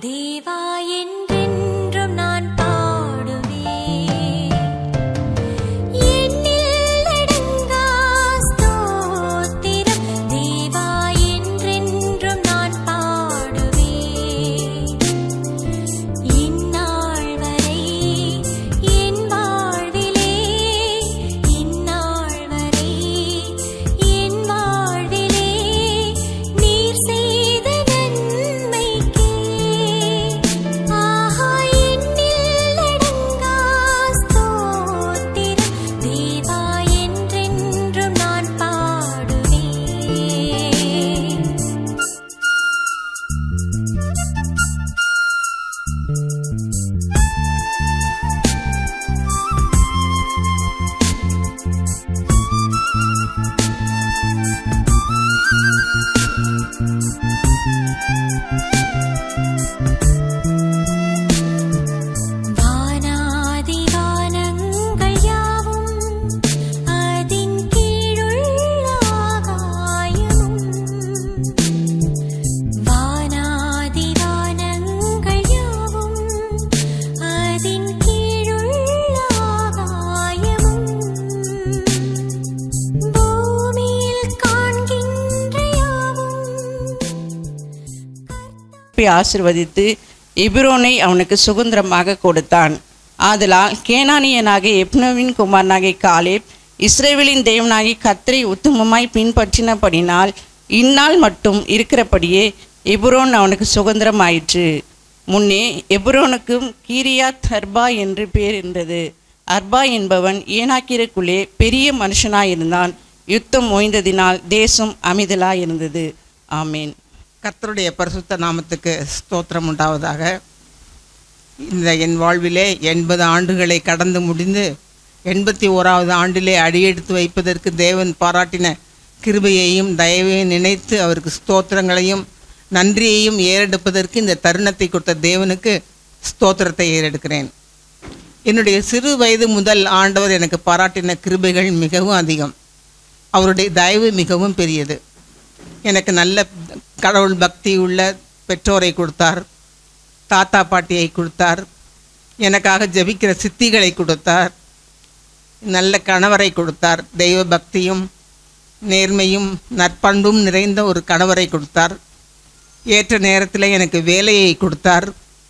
தேவா என்றென்றும் நான் பாடுவேன் எண்ணில் அடங்கா ஸ்தோத்திரம் தேவா என்றென்றும் நான் பாடுவேன் இந்நாள் வரை என் வாழ்விலே இந்நாள் வரை என் வாழ்விலே நீர் செய்த நன்மைக்கே ஆஹா எண்ணில் அடங்கா ஸ்தோத்திரம் தேவா என்றென்றும் நான் பாடுவேன் வானாதி வானங்கள் யாவும் அதின் கீழுள்ள ஆகாயமும் வானாதி வானங்கள் யாவும் அதின் கீழுள்ள ஆகாயமும் பூமியில் காண்கின்ற யாவும் திருப்பி ஆசிர்வதித்து எபிரோனை அவனுக்கு சுதந்திரமாக கொடுத்தான் ஆதலால் கேனானியனாகிய எப்னோவின் குமாரனாகிய காலேப் இஸ்ரேவேலின் தேவனாகிய கர்த்தரை உத்தமமாய் பின்பற்றினபடினால் இந்நாள் மட்டும் இருக்கிறபடியே எபுரோன் அவனுக்கு சுதந்திரமாயிற்று முன்னே எபுரோனுக்கும் கீரியாத் அர்பா என்று பேர் இருந்தது அர்பா என்பவன் ஏனாக்கிற்குள்ளே பெரிய மனுஷனாயிருந்தான் யுத்தம் ஓய்ந்ததினால் தேசம் அமைதலாயிருந்தது ஆமேன் கர்த்தருடைய பரிசுத்த நாமத்துக்கு ஸ்தோத்திரம் உண்டாவதாக இந்த என் வாழ்விலே எண்பது ஆண்டுகளை கடந்து முடிந்து எண்பத்தி ஓராவது ஆண்டிலே அடியெடுத்து வைப்பதற்கு தேவன் பாராட்டின கிருபையையும் தயவையும் நினைத்து அவருக்கு ஸ்தோத்திரங்களையும் நன்றியையும் ஏறெடுப்பதற்கு இந்த தருணத்தை கொடுத்த தேவனுக்கு ஸ்தோத்திரத்தை ஏறெடுக்கிறேன் என்னுடைய சிறு வயது முதல் ஆண்டவர் எனக்கு பாராட்டின கிருபைகள் மிகவும் அதிகம் அவருடைய தயவு மிகவும் பெரியது எனக்கு நல்ல கடவுள் பக்தி உள்ள பெற்றோரை கொடுத்தார் தாத்தா பாட்டியை கொடுத்தார் எனக்காக ஜெபிக்கிற சித்திகளை கொடுத்தார் நல்ல கணவரை கொடுத்தார் தெய்வ பக்தியும் நேர்மையும் நற்பண்பும் நிறைந்த ஒரு கணவரை கொடுத்தார் ஏற்ற நேரத்தில் எனக்கு வேலையை கொடுத்தார்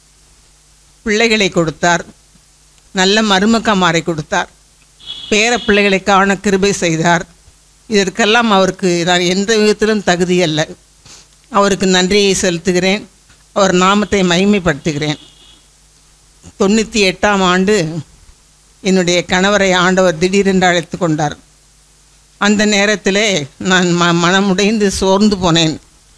பிள்ளைகளை கொடுத்தார் நல்ல மருமக்கமாரை கொடுத்தார் பேர பிள்ளைகளை காண கிருபை செய்தார் இதற்கெல்லாம் அவருக்கு நான் எந்த விதத்திலும் தகுதி அல்ல அவருக்கு நன்றியை செலுத்துகிறேன் அவர் நாமத்தை மகிமைப்படுத்துகிறேன் தொண்ணூற்றி எட்டாம் ஆண்டு என்னுடைய கணவரை ஆண்டவர் திடீரென்று அழைத்து கொண்டார் அந்த நேரத்திலே நான் ம மனமுடைந்து சோர்ந்து போனேன்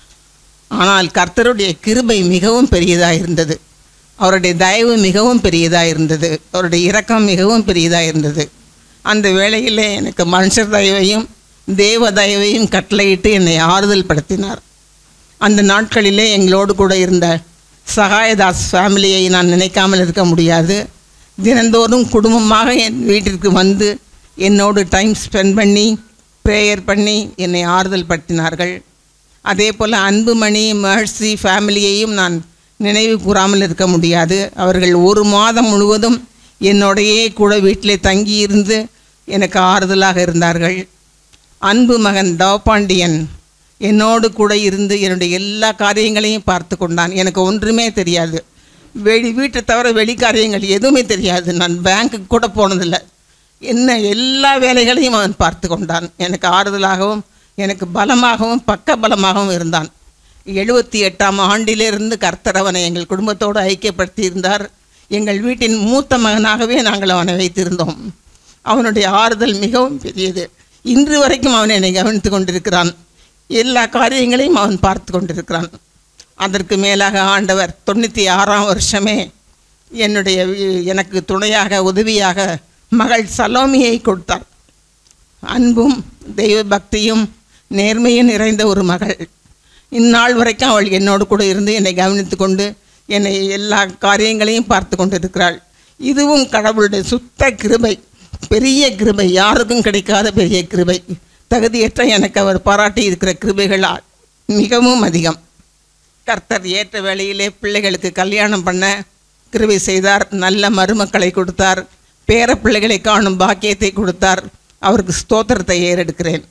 ஆனால் கர்த்தருடைய கிருபை மிகவும் பெரியதாக இருந்தது அவருடைய தயவு மிகவும் பெரியதாக இருந்தது அவருடைய இரக்கம் மிகவும் பெரியதாக இருந்தது அந்த வேளையிலே எனக்கு மனுஷர் தயவையும் தேவ தயவையும் கட்டளையிட்டு என்னை ஆறுதல் படுத்தினார் அந்த நாட்களிலே எங்களோடு கூட இருந்த சகாயதாஸ் ஃபேமிலியை நான் நினைக்காமல் இருக்க முடியாது தினந்தோறும் குடும்பமாக என் வீட்டிற்கு வந்து என்னோடு டைம் ஸ்பெண்ட் பண்ணி ப்ரேயர் பண்ணி என்னை ஆறுதல் படுத்தினார்கள் அதே போல் அன்புமணி மஹர்ஷி ஃபேமிலியையும் நான் நினைவு கூறாமல் இருக்க முடியாது அவர்கள் ஒரு மாதம் முழுவதும் என்னோடையே கூட வீட்டிலே தங்கியிருந்து எனக்கு ஆறுதலாக இருந்தார்கள் அன்பு மகன் தவபாண்டியன் என்னோடு கூட இருந்து என்னுடைய எல்லா காரியங்களையும் பார்த்து கொண்டான் எனக்கு ஒன்றுமே தெரியாது வெளி வீட்டை தவிர வெளி காரியங்கள் எதுவுமே தெரியாது நான் பேங்க்குக்கு கூட போனதில்லை என்ன எல்லா வேலைகளையும் அவன் பார்த்து கொண்டான் எனக்கு ஆறுதலாகவும் எனக்கு பலமாகவும் பக்க பலமாகவும் இருந்தான் எழுபத்தி எட்டாம் ஆண்டிலிருந்து கர்த்தர் அவனை எங்கள் குடும்பத்தோடு ஐக்கியப்படுத்தி இருந்தார் எங்கள் வீட்டின் மூத்த மகனாகவே நாங்கள் அவனை வைத்திருந்தோம் அவனுடைய ஆறுதல் மிகவும் பெரியது இன்று வரைக்கும் அவன் என்னை கவனித்து கொண்டிருக்கிறான் எல்லா காரியங்களையும் அவன் பார்த்து கொண்டிருக்கிறான் அதற்கு மேலாக ஆண்டவர் தொண்ணூற்றி ஆறாம் வருஷமே என்னுடைய வி- எனக்கு துணையாக உதவியாக மகள் சலோமியை கொடுத்தார் அன்பும் தெய்வ பக்தியும் நேர்மையும் நிறைந்த ஒரு மகள் இந்நாள் வரைக்கும் அவள் என்னோடு கூட இருந்து என்னை கவனித்து கொண்டு என்னை எல்லா காரியங்களையும் பார்த்து கொண்டிருக்கிறாள் இதுவும் கடவுளுடைய சுத்த கிருபை பெரிய கிருபை யாருக்கும் கிடைக்காத பெரிய கிருபை தகுதியற்ற எனக்கு அவர் பாராட்டி இருக்கிற கிருபைகள் ஆ- மிகவும் அதிகம் கர்த்தர் ஏற்ற வேளையிலே பிள்ளைகளுக்கு கல்யாணம் பண்ண கிருபை செய்தார் நல்ல மருமக்களை கொடுத்தார் பேர பிள்ளைகளை காணும் பாக்கியத்தை கொடுத்தார் அவருக்கு ஸ்தோத்திரத்தை ஏறெடுக்கிறேன்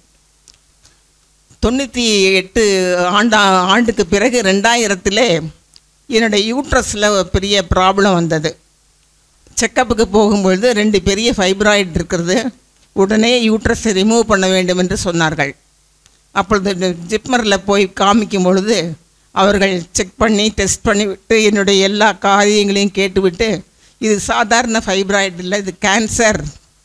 தொண்ணூற்றி எட்டு ஆண்டா ஆண்டுக்கு பிறகு ரெண்டாயிரத்தில் என்னுடைய யூட்ரஸில் பெரிய ப்ராப்ளம் வந்தது செக்கப்புக்கு போகும்பொழுது ரெண்டு பெரிய ஃபைப்ராய்டு இருக்கிறது உடனே யூட்ரஸை ரிமூவ் பண்ண வேண்டும் என்று சொன்னார்கள் அப்பொழுது ஜிப்மரில் போய் காமிக்கும் பொழுது அவர்கள் செக் பண்ணி டெஸ்ட் பண்ணி விட்டு என்னுடைய எல்லா காரியங்களையும் கேட்டுவிட்டு இது சாதாரண ஃபைப்ராய்டு இல்லை இது கேன்சர்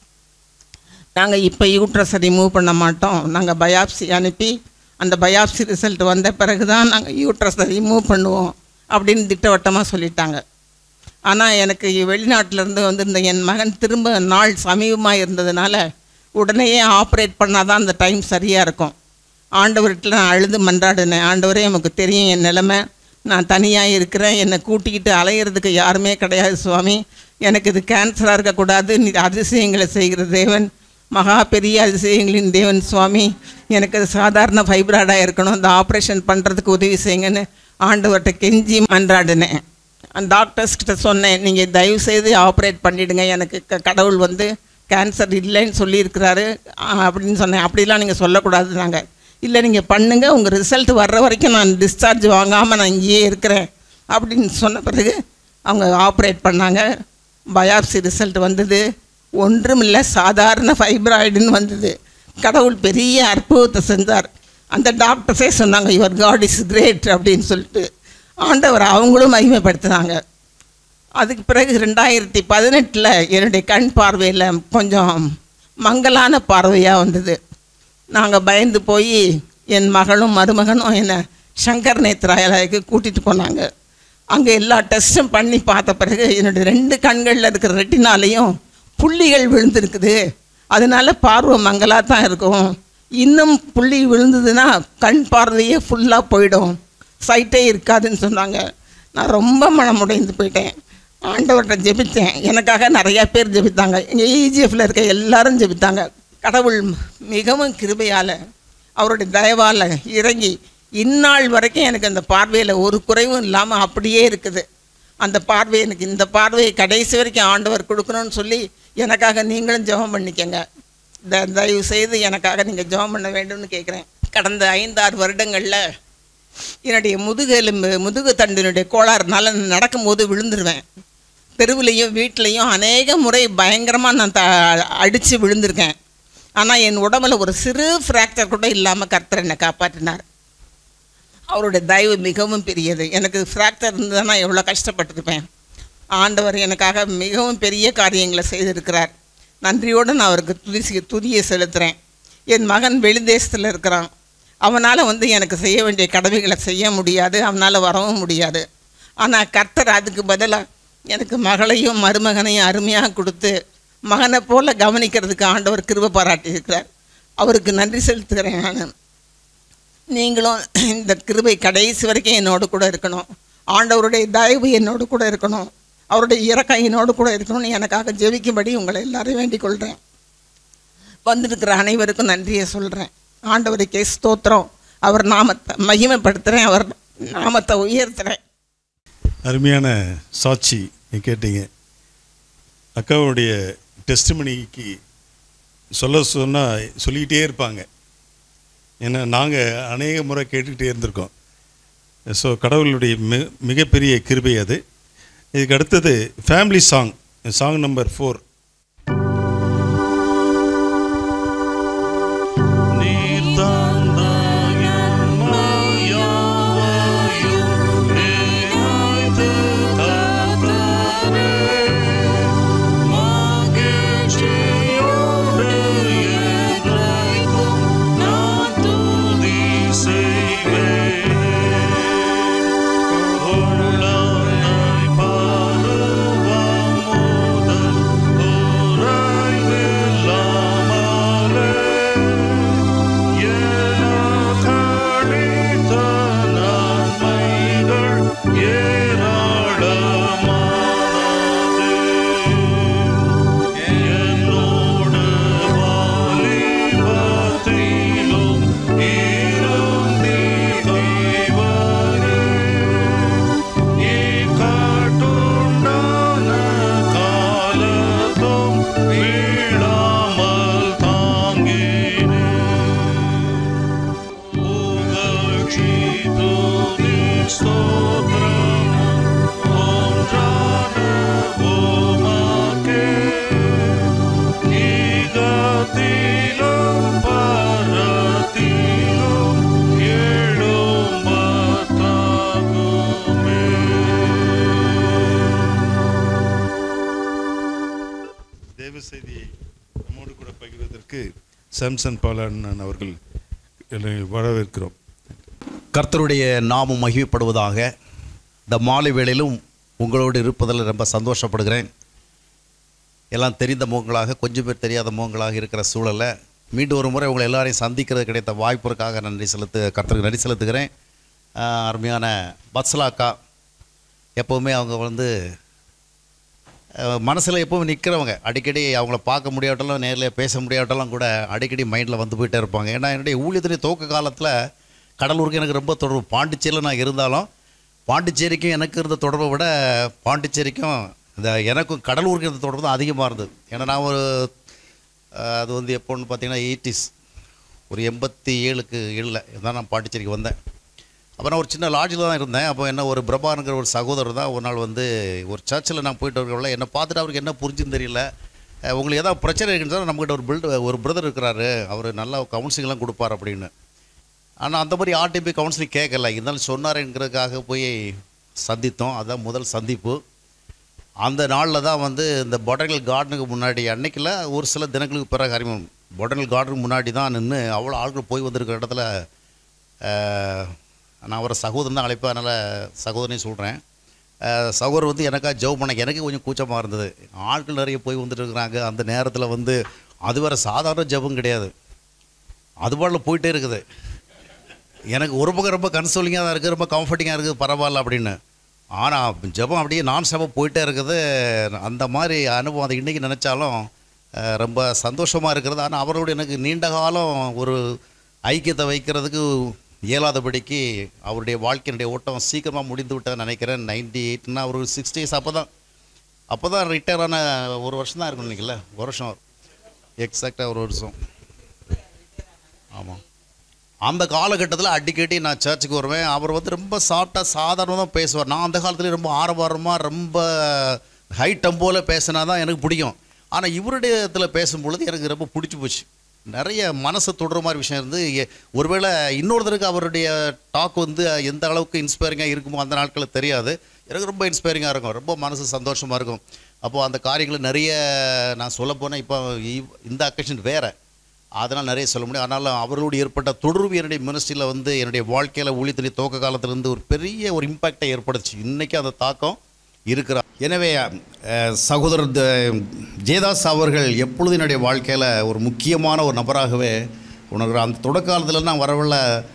நாங்கள் இப்போ யூட்ரஸை ரிமூவ் பண்ண மாட்டோம் நாங்கள் பயாப்சி அனுப்பி அந்த பயாப்சி ரிசல்ட் வந்த பிறகு தான் நாங்கள் யூட்ரஸை ரிமூவ் பண்ணுவோம் அப்படின்னு திட்டவட்டமாக சொல்லிட்டாங்க ஆனால் எனக்கு வெளிநாட்டிலேருந்து வந்திருந்த என் மகன் திரும்ப நாள் சமீபமாக இருந்ததுனால உடனேயே ஆப்ரேட் பண்ணால் தான் அந்த டைம் சரியாக இருக்கும் ஆண்டவர்கிட்ட நான் அழுது மன்றாடினேன் ஆண்டவரே நமக்கு தெரியும் என் நிலைமை நான் தனியாக இருக்கிறேன் என்னை கூட்டிக்கிட்டு அலையிறதுக்கு யாருமே கிடையாது சுவாமி எனக்கு இது கேன்சராக இருக்கக்கூடாது நீ அதிசயங்களை செய்கிற தேவன் மகா பெரிய அதிசயங்களின் தேவன் சுவாமி எனக்கு அது சாதாரண ஃபைப்ராய்டாக இருக்கணும் இந்த ஆப்ரேஷன் பண்ணுறதுக்கு உதவி செய்யுங்கன்னு ஆண்டவர்கிட்ட கெஞ்சி மன்றாடினேன் அந்த டாக்டர்ஸ் கிட்ட சொன்னேன் நீங்கள் தயவு செய்து ஆப்ரேட் பண்ணிவிடுங்க எனக்கு க- கடவுள் வந்து கேன்சர் இல்லைன்னு சொல்லியிருக்கிறாரு ஆ, அப்படின்னு சொன்னேன் அப்படிலாம் நீங்கள் சொல்லக்கூடாது நாங்கள் இல்லை நீங்கள் பண்ணுங்கள் உங்கள் ரிசல்ட் வர்ற வரைக்கும் நான் டிஸ்சார்ஜ் வாங்காமல் நான் இங்கேயே இருக்கிறேன் அப்படின்னு சொன்ன பிறகு அவங்க ஆப்ரேட் பண்ணாங்க பயாப்சி ரிசல்ட் வந்தது ஒன்றுமில்லை சாதாரண ஃபைப்ராய்டுன்னு வந்தது கடவுள் பெரிய அற்புதத்தை செஞ்சார் அந்த டாக்டர்ஸே சொன்னாங்க யுவர் காட் இஸ் கிரேட் அப்படின்னு சொல்லிட்டு ஆண்டவர் அவங்களும் மகிமைப்படுத்தினாங்க அதுக்கு பிறகு ரெண்டாயிரத்தி பதினெட்டில் என்னுடைய கண் பார்வையில் கொஞ்சம் மங்கலான பார்வையாக வந்தது நாங்கள் பயந்து போய் என் மகளும் மருமகனும் என்னை சங்கர் நேத்ராயலாய்க்கு கூட்டிகிட்டு போனாங்க அங்கே எல்லா டெஸ்ட்டும் பண்ணி பார்த்த பிறகு என்னுடைய ரெண்டு கண்களில் இருக்கிற ரெட்டினாலையும் புள்ளிகள் விழுந்திருக்குது அதனால பார்வை மங்கலாக தான் இருக்கும் இன்னும் புள்ளி விழுந்ததுன்னா கண் பார்வையே ஃபுல்லாக போயிடும் சைட்டே இருக்காதுன்னு சொன்னாங்க நான் ரொம்ப மனமுடைந்து போயிட்டேன் ஆண்டவர்கிட்ட ஜெபித்தேன் எனக்காக நிறையா பேர் ஜெபித்தாங்க எங்கள் இஜிஎஃப்ல இருக்க எல்லாரும் ஜெபித்தாங்க கடவுள் மிகவும் கிருபையால் அவருடைய தயவால் இறங்கி இந்நாள் வரைக்கும் எனக்கு அந்த பார்வையில் ஒரு குறைவும் இல்லாமல் அப்படியே இருக்குது அந்த பார்வை எனக்கு இந்த பார்வையை கடைசி வரைக்கும் ஆண்டவர் கொடுக்கணும்னு சொல்லி எனக்காக நீங்களும் ஜெபம் பண்ணிக்கங்க த தயவு செய்து எனக்காக நீங்கள் ஜெபம் பண்ண வேண்டும்னு கேட்குறேன் கடந்த ஐந்தாறு வருடங்களில் என்னுடைய முதுகெலும்பு முதுகு தண்டினுடைய கோளாறுனால நான் நடக்கும்போது விழுந்துருவேன் தெருவுலையும் வீட்லேயும் அநேக முறை பயங்கரமாக நான் த அடித்து விழுந்திருக்கேன் ஆனால் என் உடம்புல ஒரு சிறு ஃப்ராக்சர் கூட இல்லாமல் கர்த்தர் என்னை காப்பாற்றினார் அவருடைய தயவு மிகவும் பெரியது எனக்கு ஃப்ராக்சர் இருந்ததுன்னா எவ்வளோ கஷ்டப்பட்டிருப்பேன் ஆண்டவர் எனக்காக மிகவும் பெரிய காரியங்களை செய்திருக்கிறார் நன்றியோடு நான் அவருக்கு துதி துதியை செலுத்துகிறேன் என் மகன் வெளிதேசத்தில் இருக்கிறான் அவனால் வந்து எனக்கு செய்ய வேண்டிய கடமைகளை செய்ய முடியாது அவனால் வரவும் முடியாது ஆனால் கர்த்தர் அதுக்கு பதிலாக எனக்கு மகளையும் மருமகனையும் அருமையாக கொடுத்து மகனை போல கவனிக்கிறதுக்கு ஆண்டவர் கிருபை பாராட்டியிருக்கிறார் அவருக்கு நன்றி செலுத்துகிறேன் நான் நீங்களும் இந்த கிருபை கடைசி வரைக்கும் என்னோடு கூட இருக்கணும் ஆண்டவருடைய தயவு என்னோடு கூட இருக்கணும் அவருடைய இரக்கம் என்னோடு கூட இருக்கணும்னு எனக்காக ஜெபிக்கும்படி உங்களை எல்லாரையும் வேண்டிக் கொள்கிறேன் வந்திருக்கிற அனைவருக்கும் நன்றியை சொல்கிறேன் ஆண்டவருக்கே ஸ்தோத்திரம் அவர் நாமத்தை மகிமைப்படுத்துகிறேன் அவர் நாமத்தை உயர்த்துறேன் அருமையான சாட்சி நீ கேட்டீங்க அக்காவுடைய டெஸ்ட்மனிக்கு சொல்ல சொன்னால் சொல்லிக்கிட்டே இருப்பாங்க ஏன்னா நாங்கள் அநேக முறை கேட்டுக்கிட்டே இருந்திருக்கோம் ஸோ கடவுளுடைய மி மிகப்பெரிய கிருபை அது இதுக்கு அடுத்தது family song song number four Hola, உமக்கே ஈகத்திலும் பரத்திலும் எழும்பத்தாகுமே தேவ செய்தியை நம்மோடு கூட பகிர்வதற்கு சாம்சன் பாலன் அவர்கள் என்னை வரவேற்கிறோம் கர்த்தருடைய நாமம் மகிமைப்படுவதாக இந்த மாலை வேளையிலும் உங்களோடு இருப்பதில் ரொம்ப சந்தோஷப்படுகிறேன் எல்லாம் தெரிந்த முகங்களாக கொஞ்சம் பேர் தெரியாத முகங்களாக இருக்கிற சூழலில் மீண்டும் ஒரு முறை உங்களை எல்லாரையும் சந்திக்கிறது கிடைத்த வாய்ப்பிற்காக நன்றி செலுத்து கர்த்தருக்கு நன்றி செலுத்துகிறேன் ஆஹ் அருமையான பத்சலாக்கா எப்போவுமே அவங்க வந்து மனசில் எப்பவும் நிற்கிறவங்க அடிக்கடி அவங்கள பார்க்க முடியாட்டாலும் நேரில் பேச முடியாட்டாலும் கூட அடிக்கடி மைண்டில் வந்து போயிட்டே இருப்பாங்க ஏன்னா என்னுடைய ஊழியத்துடைய துவக்க காலத்தில் கடலூருக்கு எனக்கு ரொம்ப தொடர்பு பாண்டிச்சேரியில் நான் இருந்தாலும் பாண்டிச்சேரிக்கும் எனக்கு இருந்த தொடர்பை விட பாண்டிச்சேரிக்கும் இந்த எனக்கும் கடலூருக்கு இருந்த தொடர்பு தான் அதிகமாக இருந்தது ஏன்னா நான் ஒரு அஹ், அது வந்து எப்போன்னு பார்த்தீங்கன்னா எயிட்டிஸ் ஒரு எண்பத்தி ஏழுக்கு ஏழில் தான் நான் பாண்டிச்சேரிக்கு வந்தேன் அப்போ நான் ஒரு சின்ன லாட்ஜில் தான் இருந்தேன் அப்போ என்ன ஒரு பிரபானுங்கிற ஒரு சகோதரர் தான் ஒரு நாள் வந்து ஒரு சர்ச்சில் நான் போயிட்டு இருக்கல என்னை பார்த்துட்டு அவருக்கு என்ன புரிஞ்சுன்னு தெரியல அஹ் உங்களுக்கு ஏதாவது பிரச்சனை இருக்குன்னு சொன்னா நம்மகிட்ட ஒரு பில்டு ஒரு பிரதர் இருக்கிறாரு அவர் நல்லா கவுன்சிலிங்லாம் கொடுப்பார் அப்படின்னு ஆனால் அந்த மாதிரி ஆர்டி போய் கவுன்சிலிங் கேட்கல இருந்தாலும் சொன்னாருங்கிறதுக்காக போய் சந்தித்தோம் அதுதான் முதல் சந்திப்பு அந்த நாளில் தான் வந்து இந்த பொட்டனிக்கல் கார்டனுக்கு முன்னாடி அன்னைக்கில் ஒரு சில தினங்களுக்கு பிறகு அறிமுகம் பொட்டனிக்கல் கார்டனுக்கு முன்னாடி தான் நின்று அவ்வளோ ஆட்கள் போய் வந்திருக்கிற இடத்துல அஹ், நான் அவரை சகோதரன் தான் அழைப்பேன் அதனால் சகோதரனையும் சொல்கிறேன் சகோதரர் வந்து எனக்காக ஜெபம் பண்ண எனக்கு கொஞ்சம் கூச்சமாக இருந்தது ஆட்கள் நிறைய போய் வந்துட்டு இருக்கிறாங்க அந்த நேரத்தில் வந்து அது வேறு சாதாரண ஜெபம் கிடையாது அது பாடல போயிட்டே இருக்குது எனக்கு ஒரு பக்கம் ரொம்ப கன்சோலிங்காக தான் இருக்குது ரொம்ப கம்ஃபர்டிங்காக இருக்குது பரவாயில்ல அப்படின்னு ஆனால் ஜெபம் அப்படியே நான் ஸ்டாப்பாக போயிட்டே இருக்குது அந்த மாதிரி அனுபவம் அதை இன்றைக்கி நினச்சாலும் அஹ், ரொம்ப சந்தோஷமாக இருக்கிறது ஆனால் அவரோட எனக்கு நீண்ட காலம் ஒரு ஐக்கியத்தை வைக்கிறதுக்கு இயலாதபடிக்கு அவருடைய வாழ்க்கையினுடைய ஓட்டம் சீக்கிரமாக முடிந்து விட்டதை நினைக்கிறேன் நைன்டி எயிட்னா ஒரு சிக்ஸ்டீஸ் அப்போ தான் அப்போ தான் ரிட்டையர் ஆன ஒரு வருஷம் தான் இருக்கும் இல்லைங்களா ஒரு வருஷம் எக்ஸாக்டாக ஒரு வருஷம் ஆமாம் அந்த காலகட்டத்தில் அடிக்கடி நான் சர்ச்சுக்கு வருவேன் அவர் வந்து ரொம்ப சாஃப்டாக சாதாரணமாக தான் பேசுவார் நான் அந்த காலத்துல ரொம்ப ஆரவாரமாக ரொம்ப ஹை டம்போவில் பேசினா தான் எனக்கு பிடிக்கும் ஆனால் இவருடைய இதில் பேசும்பொழுது எனக்கு ரொம்ப பிடிச்சி போச்சு நிறைய மனசை தொடுற மாதிரி விஷயம் இருந்து எ- ஒருவேளை இன்னொருத்தருக்கு அவருடைய டாக் வந்து எந்த அளவுக்கு இன்ஸ்பைரிங்காக இருக்குமோ அந்த நாட்களில் தெரியாது எனக்கு ரொம்ப இன்ஸ்பைரிங்காக இருக்கும் ரொம்ப மனசு சந்தோஷமாக இருக்கும் அப்போது அந்த காரியங்களை நிறைய நான் சொல்ல போனால் இப்போ இவ்- இந்த அக்கேஷன் வேறு அதனால் நிறைய சொல்ல முடியும் ஆனாலும் அவர்களோடு ஏற்பட்ட தொடர்பு என்னுடைய மினிஸ்ட்ரியில் வந்து என்னுடைய வாழ்க்கையில் ஊழியத்துடைய துவக்க காலத்திலிருந்து ஒரு பெரிய ஒரு இம்பேக்டை ஏற்படுத்துச்சு இன்றைக்கி அந்த தாக்கம் இருக்கிறார் எனவே அஹ், சகோதரர் த- ஜெயதாஸ் அவர்கள் எப்பொழுதும் என்னுடைய வாழ்க்கையில் ஒரு முக்கியமான ஒரு நபராகவே உணர்கிறேன் அந்த தொடக்க காலத்தில் நான் வரவில்ல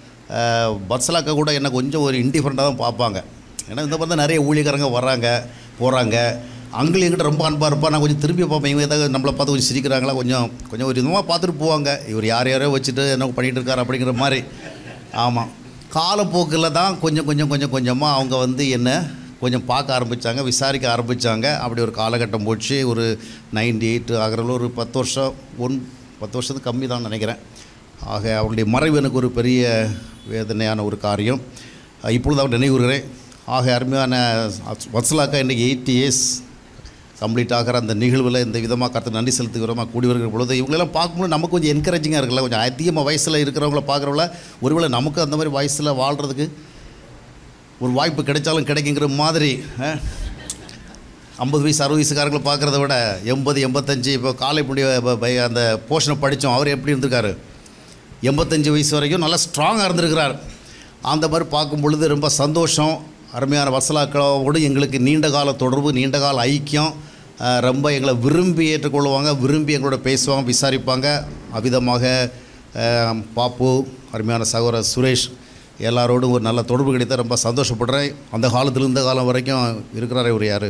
பத்சலாக்கா கூட என்ன கொஞ்சம் ஒரு இன்டிஃபரெண்ட்டாக தான் பார்ப்பாங்க ஏன்னா இந்த மாதிரி தான் நிறைய ஊழியக்காரங்க வர்றாங்க போகிறாங்க அங்கிள் என்கிட்ட ரொம்ப அன்பாக இருப்பா நான் கொஞ்சம் திரும்பி பார்ப்பேன் இவங்க ஏதாவது நம்மளை பார்த்து கொஞ்சம் சிரிக்கிறாங்களா கொஞ்சம் கொஞ்சம் ஒரு விதமாக பார்த்துட்டு போவாங்க இவர் யார் யாரோ வச்சுட்டு என்ன பண்ணிகிட்டு இருக்காரு அப்படிங்கிற மாதிரி ஆமாம் காலப்போக்கில் தான் கொஞ்சம் கொஞ்சம் கொஞ்சம் கொஞ்சமாக அவங்க வந்து என்ன கொஞ்சம் பார்க்க ஆரம்பித்தாங்க விசாரிக்க ஆரம்பித்தாங்க அப்படி ஒரு காலகட்டம் போச்சு ஒரு நைன்டி எயிட் ஆகிறதுல ஒரு பத்து வருஷம் ஒன் பத்து வருஷத்துக்கு கம்மி தான் நினைக்கிறேன் ஆக அவருடைய மறைவு எனக்கு ஒரு பெரிய வேதனையான ஒரு காரியம் அஹ் இப்பொழுது அவர் நினைவுகிறேன் ஆக அருமையான வத்சலாக்கா இன்றைக்கி எயிட்டி இயர்ஸ் கம்ப்ளீட் ஆகிற அந்த நிகழ்வில் இந்த விதமாக கருத்து நன்றி செலுத்துகிறோமா கூடி வருகிற பொழுது இவங்களெல்லாம் பார்க்கும்போது நமக்கு கொஞ்சம் என்கரேஜிங்காக இருக்குல்ல கொஞ்சம் அதிகமாக வயசில் இருக்கிறவங்கள பார்க்குறவங்கள ஒருவேளை நமக்கு அந்த மாதிரி வயசில் வாழ்கிறதுக்கு ஒரு வாய்ப்பு கிடைச்சாலும் கிடைக்குங்கிற மாதிரி அஹ், ஐம்பது வயசு அறுபது வயசுக்காரங்களை பார்க்குறத விட எண்பது எண்பத்தஞ்சு இப்போ காலை முடிய ப- ப- அந்த போர்ஷனை படித்தோம் அவர் எப்படி இருந்திருக்காரு எண்பத்தஞ்சு வயசு வரைக்கும் நல்லா ஸ்ட்ராங்காக இருந்திருக்கிறார் அந்த மாதிரி பார்க்கும் பொழுது ரொம்ப சந்தோஷம் அருமையான வசலாக்களோடு எங்களுக்கு நீண்ட கால தொடர்பு நீண்ட கால ஐக்கியம் அஹ், ரொம்ப எங்களை விரும்பி ஏற்றுக்கொள்வாங்க விரும்பி எங்களோட பேசுவாங்க விசாரிப்பாங்க அவ்விதமாக அஹ், பாப்பு அருமையான சகோதரர் சுரேஷ் எல்லாரோடும் ஒரு நல்ல தொடர்பு கிடைத்த ரொம்ப சந்தோஷப்படுறேன் அந்த காலத்துல இந்த காலம் வரைக்கும் இருக்கிறாரே ஒரு யார்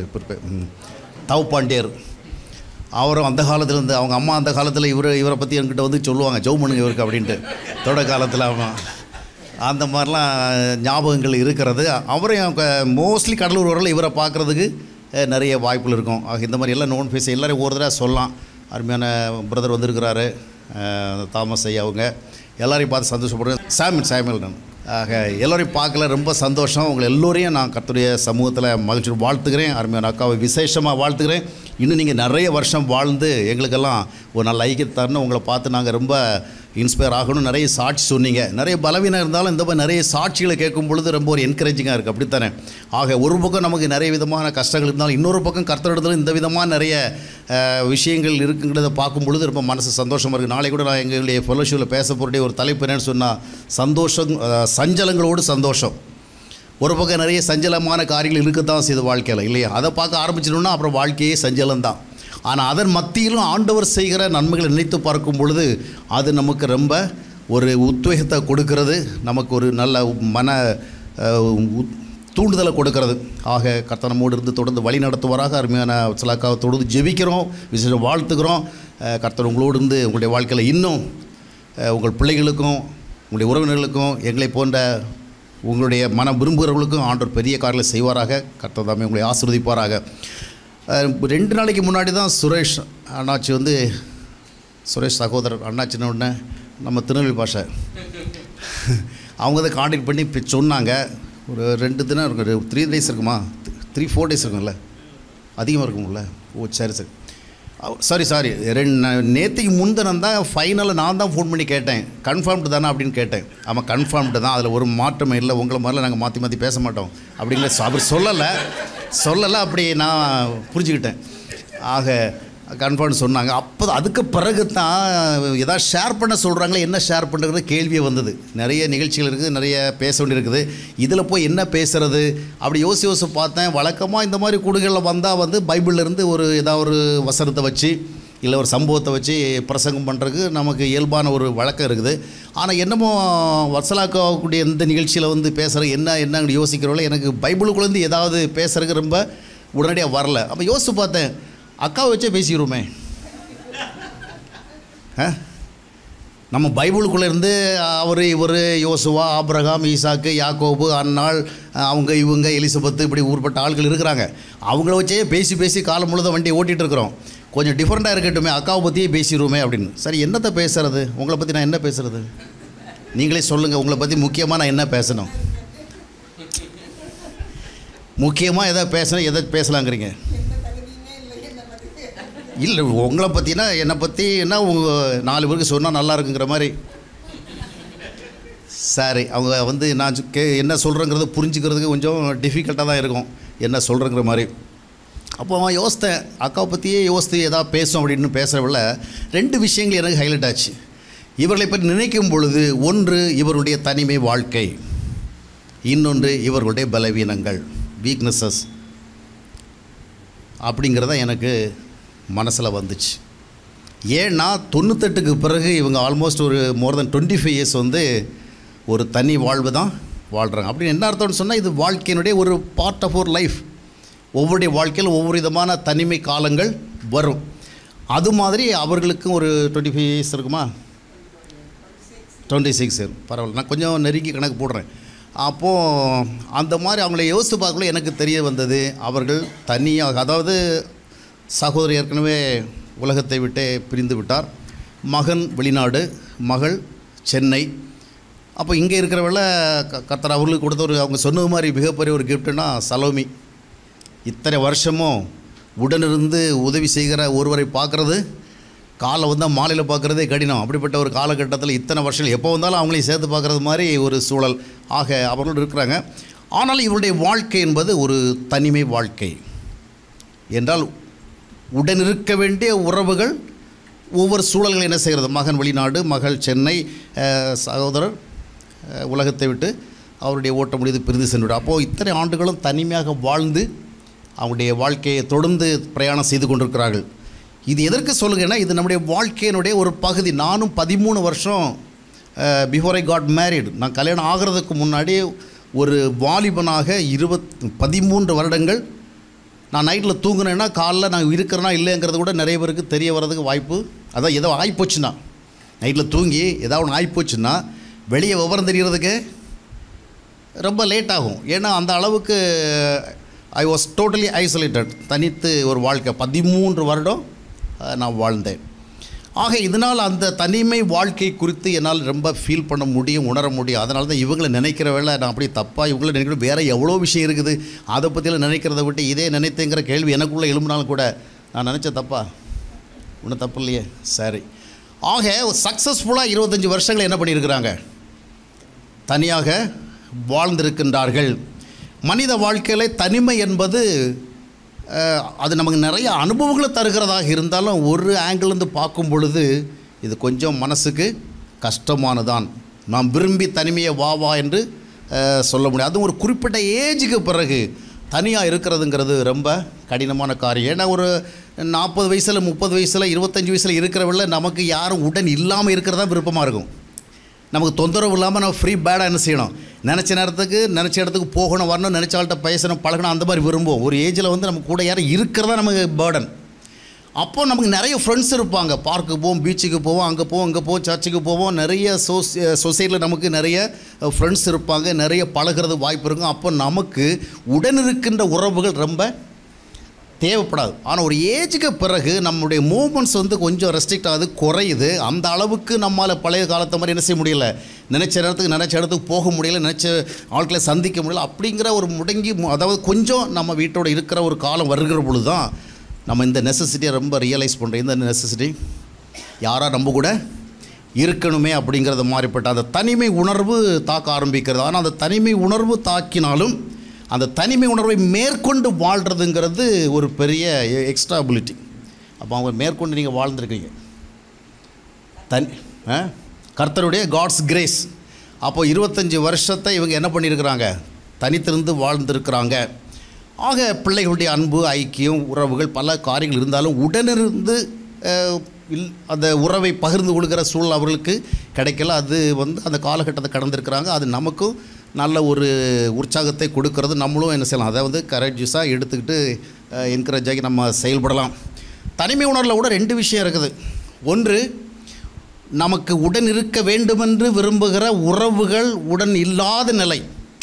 தவ் பாண்டியர் அவரும் அந்த காலத்துல இருந்து அவங்க அம்மா அந்த காலத்தில் இவர் இவரை பற்றி என்கிட்ட வந்து சொல்லுவாங்க ஜெவு பண்ணுங்க இவருக்கு அப்படின்ட்டு தொட காலத்தில் அவன் அந்த மாதிரிலாம் ஞாபகங்கள் இருக்கிறது அவரையும் மோஸ்ட்லி கடலூர் வரல இவரை பார்க்குறதுக்கு அஹ், நிறைய வாய்ப்புகள் இருக்கும் ஆக இந்த மாதிரி எல்லாம் நோன் ஃபேஸ் எல்லாரையும் ஒரு தடவை சொல்லலாம் அருமையான பிரதர் வந்திருக்கிறாரு அஹ், தாமஸ் ஐயா அவங்க எல்லாரையும் பார்த்து சந்தோஷப்படுறேன் சாமியல் சாமியல் நான் ஆக எல்லோரையும் பார்க்கல ரொம்ப சந்தோஷம் உங்களை எல்லோரையும் நான் கர்த்தருடைய சமூகத்தில் மகிழ்ச்சி வாழ்த்துக்கிறேன் அருமையான அக்காவை விசேஷமாக வாழ்த்துக்கிறேன் இன்னும் நீங்கள் நிறைய வருஷம் வாழ்ந்து எங்களுக்கெல்லாம் ஒரு நல்ல ஐக்கியத்தை தரணும் உங்களை பார்த்து நாங்கள் ரொம்ப இன்ஸ்பயர் ஆகணும் நிறைய சாட்சி சொன்னீங்க நிறைய பலவீனம் இருந்தாலும் இந்த மாதிரி நிறைய சாட்சிகளை கேட்கும் பொழுது ரொம்ப ஒரு என்கரேஜிங்காக இருக்குது அப்படித்தானே ஆக ஒரு பக்கம் நமக்கு நிறைய விதமான கஷ்டங்கள் இருந்தாலும் இன்னொரு பக்கம் கர்த்தரிடத்துல இந்த விதமான நிறைய அஹ், விஷயங்கள் இருக்குங்கிறத பார்க்கும் பொழுது ரொம்ப மனசு சந்தோஷமாக இருக்குது நாளை கூட நான் எங்களுடைய ஃபெலோஷிப்பில் பேச போகிற ஒரு தலைப்பு என்னன்னு சொன்னால் சந்தோஷம் அஹ், சஞ்சலங்களோடு சந்தோஷம் ஒரு பக்கம் நிறைய சஞ்சலமான காரியங்கள் இருக்கத்தான் செய்யுது வாழ்க்கையில் இல்லையா அதை பார்க்க ஆரம்பிச்சிட்டோம்னா அப்புறம் வாழ்க்கையே சஞ்சலம் தான் ஆனால் அதன் மத்தியிலும் ஆண்டவர் செய்கிற நன்மைகளை நினைத்து பார்க்கும் பொழுது அது நமக்கு ரொம்ப ஒரு உத்வேகத்தை கொடுக்கிறது நமக்கு ஒரு நல்ல மன அஹ், உத்- தூண்டுதலை கொடுக்கிறது ஆக கர்த்தர் நம்மோடு இருந்து தொடர்ந்து வழி நடத்துவாராக அருமையான சிலாக்காவை தொடர்ந்து ஜெபிக்கிறோம் விசேஷம் வாழ்த்துக்கிறோம் அஹ், கர்த்தர் உங்களோடு இருந்து உங்களுடைய வாழ்க்கையில் இன்னும் அஹ், உங்கள் பிள்ளைகளுக்கும் உங்களுடைய உறவினர்களுக்கும் எங்களை போன்ற உங்களுடைய மனம் விரும்புகிறவர்களுக்கும் ஆண்டவர் பெரிய காரியங்களை செய்வாராக கர்த்தர் தாமே உங்களை ஆசீர்வதிப்பாராக அஹ், ரெண்டு நாளைக்கு முன்னாடி தான் சுரேஷ் அண்ணாச்சி வந்து சுரேஷ் சகோதரர் அண்ணாச்சின உடனே நம்ம திருநெல்வேலி பாஷை அவங்க தான் காண்டாக்ட் பண்ணி இப்போ சொன்னாங்க ஒரு ரெண்டு தினம் இருக்கும் த்ரீ டேஸ் இருக்குமா த்ரீ ஃபோர் டேஸ் இருக்கும்ல அதிகமாக இருக்கும்ல ஓ சரி சரி சாரி சாரி ரெண்டு நேற்றுக்கு முன்தினம் தான் ஃபைனலில் நான் தான் ஃபோன் பண்ணி கேட்டேன் கன்ஃபார்ம்டு தானே அப்படின்னு கேட்டேன் ஆமாம் கன்ஃபார்ம்டு தான் அதில் ஒரு மாற்றமே இல்லை உங்களை மாதிரிலாம் நாங்கள் மாற்றி மாற்றி பேச மாட்டோம் அப்படிங்கிற அவர் சொல்லலை சொல்லலை அப்படி நான் புரிஞ்சுக்கிட்டேன் ஆக கன்ஃபார்ம் சொன்னாங்க அப்போ அதுக்கு பிறகு தான் ஏதாவது ஷேர் பண்ண சொல்கிறாங்களே என்ன ஷேர் பண்ணுறது கேள்வியே வந்தது நிறைய நிகழ்ச்சிகள் இருக்குது நிறைய பேச வேண்டியிருக்குது இதில் போய் என்ன பேசுறது அப்படி யோசி யோசி பார்த்தேன் வழக்கமாக இந்த மாதிரி கூடுகளில் வந்தால் வந்து பைபிள்ல இருந்து ஒரு ஏதாவது ஒரு வசனத்தை வச்சு இல்லை ஒரு சம்பவத்தை வச்சு பிரசங்கம் பண்ணுறதுக்கு நமக்கு இயல்பான ஒரு வழக்கம் இருக்குது ஆனால் என்னமோ வசலாக்கக்கூடிய இந்த நிகழ்ச்சியில் வந்து பேசுகிற என்ன என்ன யோசிக்கிறவங்கள எனக்கு பைபிளுக்குள்ளேருந்து ஏதாவது பேசுறதுக்கு ரொம்ப உடனடியாக வரல அப்போ யோசித்து பார்த்தேன் அக்காவை வச்சே பேசிடுவோமே ஆ நம்ம பைபிளுக்குள்ளே இருந்து அவர் இவர் யோசுவா ஆபிரகாம் ஈசாக்கு யாக்கோபு அன்னாள் அவங்க இவங்க எலிசபெத்து இப்படி ஊர்பட்ட ஆட்கள் இருக்கிறாங்க அவங்கள வச்சே பேசி பேசி காலம் முழுதும் வண்டியை ஓட்டிகிட்டு இருக்கிறோம் கொஞ்சம் டிஃப்ரெண்ட்டாக இருக்கட்டுமே அக்காவை பற்றியே பேசிடுவோமே அப்படின்னு சரி என்னத்தை பேசுறது உங்களை பற்றி நான் என்ன பேசுறது நீங்களே சொல்லுங்கள் உங்களை பற்றி முக்கியமாக நான் என்ன பேசணும் முக்கியமாக எதை பேசணும் எதை பேசலாங்கிறீங்க இல்லை உங்களை பற்றினா என்னை பற்றினா உங்கள் நாலு பேருக்கு சொன்னால் நல்லா இருக்குங்கிற மாதிரி சரி அவங்க வந்து நான் சு- கே என்ன சொல்கிறேங்கிறது புரிஞ்சுக்கிறதுக்கு கொஞ்சம் டிஃபிகல்ட்டாக தான் இருக்கும் என்ன சொல்கிறேங்கிற மாதிரி அப்போ அவன் யோசித்தேன் அக்காவை பற்றியே யோசித்து ஏதாவது பேசும் அப்படின்னு பேசுகிறவள ரெண்டு விஷயங்கள் எனக்கு ஹைலைட் ஆச்சு இவர்களை பற்றி நினைக்கும் பொழுது ஒன்று இவருடைய தனிமை வாழ்க்கை இன்னொன்று இவர்களுடைய பலவீனங்கள் வீக்னஸஸ் அப்படிங்கிறத எனக்கு மனசில் வந்துச்சு ஏன்னா தொண்ணூத்தெட்டுக்கு பிறகு இவங்க ஆல்மோஸ்ட் ஒரு more then twenty five years வந்து ஒரு தனி வாழ்வு தான் வாழ்கிறாங்க அப்படின்னு என்ன அர்த்தம்னு சொன்னால் இது வாழ்க்கையினுடைய ஒரு பார்ட் ஆஃப் ஒரு லைஃப் ஒவ்வொருடைய வாழ்க்கையில் ஒவ்வொரு விதமான தனிமை காலங்கள் வரும் அது மாதிரி அவர்களுக்கும் ஒரு டுவெண்ட்டி ஃபைவ் இயர்ஸ் இருக்குமா டுவெண்ட்டி சிக்ஸ் பரவாயில்ல நான் கொஞ்சம் நெருங்கி கணக்கு போடுறேன் அப்போது அந்த மாதிரி அவங்கள யோசித்து பார்க்கல எனக்கு தெரிய வந்தது அவர்கள் தனியாக அதாவது சகோதரி ஏற்கனவே உலகத்தை விட்டே பிரிந்து விட்டார் மகன் வெளிநாடு மகள் சென்னை அப்போ இங்கே இருக்கிறவள க கர்த்தர் அவர்களுக்கு கொடுத்த ஒரு அவங்க சொன்னது மாதிரி மிகப்பெரிய ஒரு கிஃப்ட்டுனா சலோமி இத்தனை வருஷமும் உடனிருந்து உதவி செய்கிற ஒருவரை பார்க்குறது காலை வந்தால் மாலையில் பார்க்குறதே கடினம் அப்படிப்பட்ட ஒரு காலகட்டத்தில் இத்தனை வருஷங்கள் எப்போ வந்தாலும் அவங்களையும் சேர்த்து பார்க்குறது மாதிரி ஒரு சூழல் ஆக அவர்களோடு இருக்கிறாங்க ஆனால் இவருடைய வாழ்க்கை என்பது ஒரு தனிமை வாழ்க்கை என்றால் உடனிருக்க வேண்டிய உறவுகள் ஒவ்வொரு சூழல்கள் என்ன செய்கிறது மகன் வெளிநாடு மகள் சென்னை அஹ், சகோதரர் அஹ், உலகத்தை விட்டு அவருடைய ஓட்ட முடிது பிரிந்து சென்று அப்போது இத்தனை ஆண்டுகளும் தனிமையாக வாழ்ந்து அவங்களுடைய வாழ்க்கையை தொடர்ந்து பிரயாணம் செய்து கொண்டிருக்கிறார்கள் இது எதற்கு சொல்லுங்கன்னா இது நம்முடைய வாழ்க்கையினுடைய ஒரு பகுதி நானும் பதிமூணு வருஷம் பிஃபோர் ஐ காட் மேரிட் நான் கல்யாணம் ஆகிறதுக்கு முன்னாடி ஒரு வாலிபனாக இருபத் பதிமூன்று வருடங்கள் நான் நைட்டில் தூங்குனேன்னா காலைல நான் இருக்கிறேனா இல்லைங்கிறது கூட நிறைய பேருக்கு தெரிய வர்றதுக்கு வாய்ப்பு அதான் ஏதோ ஆகிப்போச்சுன்னா நைட்டில் தூங்கி ஏதாவது ஒன்று ஆகிப்போச்சுன்னா வெளியே விவரம் தெரியறதுக்கு ரொம்ப லேட் ஆகும் ஏன்னா அந்த அளவுக்கு ஐ வாஸ் டோட்டலி ஐசோலேட்டட் தனித்து ஒரு வாழ்க்கை பதிமூன்று வருடம் அஹ், நான் வாழ்ந்தேன் ஆக இதனால் அந்த தனிமை வாழ்க்கை குறித்து என்னால் ரொம்ப ஃபீல் பண்ண முடியும் உணர முடியும் அதனால தான் இவங்களை நினைக்கிற வேளை நான் அப்படி தப்பாக இவங்களை நினைக்கிறேன் வேறு எவ்வளோ விஷயம் இருக்குது அதை பற்றியெல்லாம் நினைக்கிறத விட்டு இதே நினைத்தேங்கிற கேள்வி எனக்குள்ளே எழும்பினாலும் கூட நான் நினச்ச தப்பா ஒன்றும் தப்பு இல்லையே சரி ஆக சக்ஸஸ்ஃபுல்லாக இருபத்தஞ்சி வருஷங்கள் என்ன பண்ணியிருக்கிறாங்க தனியாக வாழ்ந்திருக்கின்றார்கள் மனித வாழ்க்கையில் தனிமை என்பது அஹ், அது நமக்கு நிறைய அனுபவங்களை தருகிறதாக இருந்தாலும் ஒரு ஆங்கிள்லேருந்து பார்க்கும் பொழுது இது கொஞ்சம் மனசுக்கு கஷ்டமானதான் நாம் விரும்பி தனிமையை வா வா என்று அஹ், சொல்ல முடியும் அதுவும் ஒரு குறிப்பிட்ட ஏஜுக்கு பிறகு தனியாக இருக்கிறதுங்கிறது ரொம்ப கடினமான காரியம் ஏன்னா ஒரு நாற்பது வயசில் முப்பது வயசில் இருபத்தஞ்சி வயசில் இருக்கிறவங்கள நமக்கு யாரும் உடன் இல்லாமல் இருக்கிறதா விருப்பமாக இருக்கும் நமக்கு தொந்தரவு இல்லாமல் நம்ம ஃப்ரீ பேடாக என்ன செய்யணும் நினச்ச நேரத்துக்கு நினச்ச இடத்துக்கு போகணும் வரணும் நினச்ச ஆள்கிட்ட பேசணும் பழகணும் அந்த மாதிரி விரும்புவோம் ஒரு ஏஜில் வந்து நம்ம கூட யாரும் இருக்கிறதா நமக்கு பேர்டன் அப்போ நமக்கு நிறைய ஃப்ரெண்ட்ஸ் இருப்பாங்க பார்க்கு போவோம் பீச்சுக்கு போவோம் அங்கே போவோம் இங்கே போவோம் சர்ச்சுக்கு போவோம் நிறைய சோஸ் சொசைட்டியில் நமக்கு நிறைய ஃப்ரெண்ட்ஸ் இருப்பாங்க நிறைய பழகிறது வாய்ப்பு இருக்கும் அப்போ நமக்கு உடன் இருக்கின்ற உறவுகள் ரொம்ப தேவைப்படாது ஆனால் ஒரு ஏஜுக்கு பிறகு நம்முடைய மூமெண்ட்ஸ் வந்து கொஞ்சம் ரெஸ்ட்ரிக்ட் ஆகுது குறையுது அந்த அளவுக்கு நம்மால் பழைய காலத்தை மாதிரி என்ன செய்ய முடியல நினச்ச நேரத்துக்கு நினச்ச இடத்துக்கு போக முடியல நினச்ச ஆட்களை சந்திக்க முடியல அப்படிங்கிற ஒரு முடங்கி மு- அதாவது கொஞ்சம் நம்ம வீட்டோட இருக்கிற ஒரு காலம் வருகிற பொழுது தான் நம்ம இந்த நெசசிட்டியை ரொம்ப ரியலைஸ் பண்ணுறோம் இந்த நெசசிட்டி யாரா நம்ம கூட இருக்கணுமே அப்படிங்கிறத மாறிப்பட்ட அந்த தனிமை உணர்வு தாக்க ஆரம்பிக்கிறது ஆனால் அந்த தனிமை உணர்வு தாக்கினாலும் அந்த தனிமை உணர்வை மேற்கொண்டு வாழ்கிறதுங்கிறது ஒரு பெரிய எக்ஸ்ட்ரா அபிலிட்டி அப்போ அவங்க மேற்கொண்டு நீங்கள் வாழ்ந்துருக்கீங்க தன் ஆ? கர்த்தருடைய காட்ஸ் கிரேஸ் அப்போ இருபத்தஞ்சி வருஷத்தை இவங்க என்ன பண்ணியிருக்கிறாங்க தனித்திருந்து வாழ்ந்திருக்கிறாங்க ஆக பிள்ளைகளுடைய அன்பு ஐக்கியம் உறவுகள் பல காரியங்கள் இருந்தாலும் உடனிருந்து அஹ், இல் அந்த உறவை பகிர்ந்து கொள்கிற சூழல் அவர்களுக்கு கிடைக்கல அது வந்து அந்த காலகட்டத்தை கடந்திருக்கிறாங்க அது நமக்கும் நல்ல ஒரு உற்சாகத்தை கொடுக்கறது நம்மளும் என்ன செய்யலாம் அதை வந்து கரேஜஸாக எடுத்துக்கிட்டு என்கரேஜ் ஆகி நம்ம செயல்படலாம் தனிமை உணர்வில் கூட ரெண்டு விஷயம் இருக்குது ஒன்று நமக்கு உடன் இருக்க வேண்டுமென்று விரும்புகிற உறவுகள் உடன் இல்லாத நிலை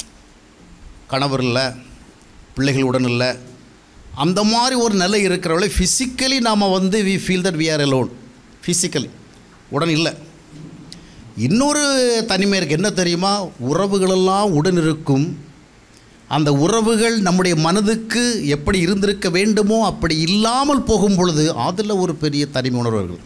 கணவர் இல்லை பிள்ளைகள் உடன் இல்லை அந்த மாதிரி ஒரு நிலை இருக்கிறவளை ஃபிசிக்கலி நாம் வந்து we feel that we are alone physically உடன் இல்லை இன்னொரு தனிமை இருக்குது என்ன தெரியுமா உறவுகளெல்லாம் உடன் இருக்கும் அந்த உறவுகள் நம்முடைய மனதுக்கு எப்படி இருந்திருக்க வேண்டுமோ அப்படி இல்லாமல் போகும் பொழுது அதில் ஒரு பெரிய தனிமை உணர்வுகள்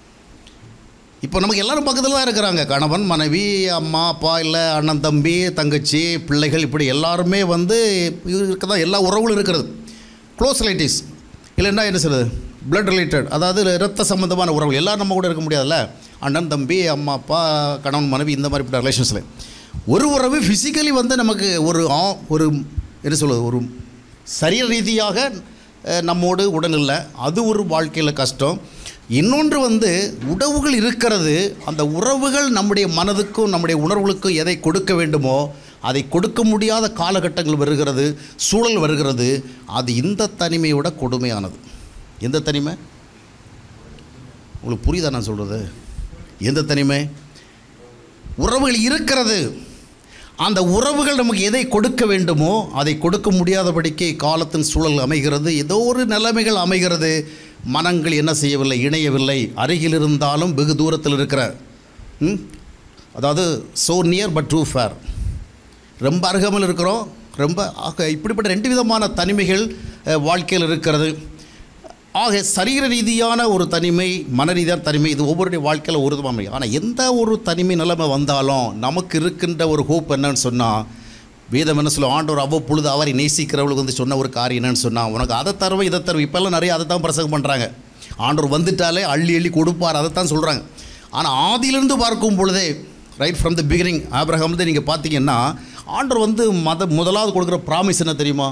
இப்போ நமக்கு எல்லாரும் பக்கத்தில் தான் இருக்கிறாங்க கணவன் மனைவி அம்மா அப்பா இல்லை அண்ணன் தம்பி தங்கச்சி பிள்ளைகள் இப்படி எல்லாருமே வந்து இருக்க தான் எல்லா உறவுகளும் இருக்கிறது க்ளோஸ் ரிலேட்டிவ்ஸ் இல்லைன்னா என்ன சொல்கிறது blood ரிலேட்டட் அதாவது இரத்த சம்பந்தமான உறவுகள் எல்லாரும் நம்ம கூட இருக்க முடியாதுல்ல அண்ணன் தம்பி அம்மா அப்பா கணவன் மனைவி இந்த மாதிரி ரிலேஷன்ஸில் ஒரு உறவு ஃபிசிக்கலி வந்து நமக்கு ஒரு ஆ- ஒரு என்ன சொல்கிறது ஒரு சரீர ரீதியாக அஹ், நம்மோடு உடன் இல்லை அது ஒரு வாழ்க்கையில் கஷ்டம் இன்னொன்று வந்து உறவுகள் இருக்கிறது அந்த உறவுகள் நம்முடைய மனதுக்கும் நம்முடைய உணர்வுகளுக்கும் எதை கொடுக்க வேண்டுமோ அதை கொடுக்க முடியாத காலகட்டங்கள் வருகிறது சூழல் வருகிறது அது இந்த தனிமையோட கொடுமையானது எந்த தனிமை உங்களுக்கு புரியுதா நான் சொல்கிறது எந்த தனிமை உறவுகள் இருக்கிறது அந்த உறவுகள் நமக்கு எதை கொடுக்க வேண்டுமோ அதை கொடுக்க முடியாதபடிக்கு காலத்தின் சூழல் அமைகிறது ஏதோ ஒரு நிலைமைகள் அமைகிறது மனங்கள் என்ன செய்யவில்லை இணையவில்லை அருகில் இருந்தாலும் வெகு தூரத்தில் இருக்கிற ம்? அதாவது so near but too far ரொம்ப அருகாமல் இருக்கிறோம் ரொம்ப ஆக இப்படிப்பட்ட ரெண்டு விதமான தனிமைகள் அஹ், வாழ்க்கையில் இருக்கிறது ஆக சரீர ரீதியான ஒரு தனிமை மன ரீதியான தனிமை இது ஒவ்வொருடைய வாழ்க்கையில் ஒரு விதமாக அமையும் ஆனால் எந்த ஒரு தனிமை நிலைமை வந்தாலும் நமக்கு இருக்கின்ற ஒரு ஹோப் என்னன்னு சொன்னால் வேதம் என்ன சொல்லும் ஆண்டவர் அவ்வப்பொழுது அவரை நேசிக்கிறவளுக்கு வந்து சொன்ன ஒரு காரியம் என்னன்னு சொன்னால் உனக்கு அதை தருவேன் இதை தருவேன் இப்போல்லாம் நிறைய அதை தான் பிரசங்கம் பண்ணுறாங்க ஆண்டவர் வந்துட்டாலே அள்ளி அள்ளி கொடுப்பார் அதை தான் சொல்கிறாங்க ஆனால் ஆதியிலிருந்து பார்க்கும் பொழுதே right from the beginning Abraham வந்து நீங்கள் பார்த்தீங்கன்னா ஆண்டவர் வந்து மத முதலாவது கொடுக்குற ப்ராமிஸ் என்ன தெரியுமா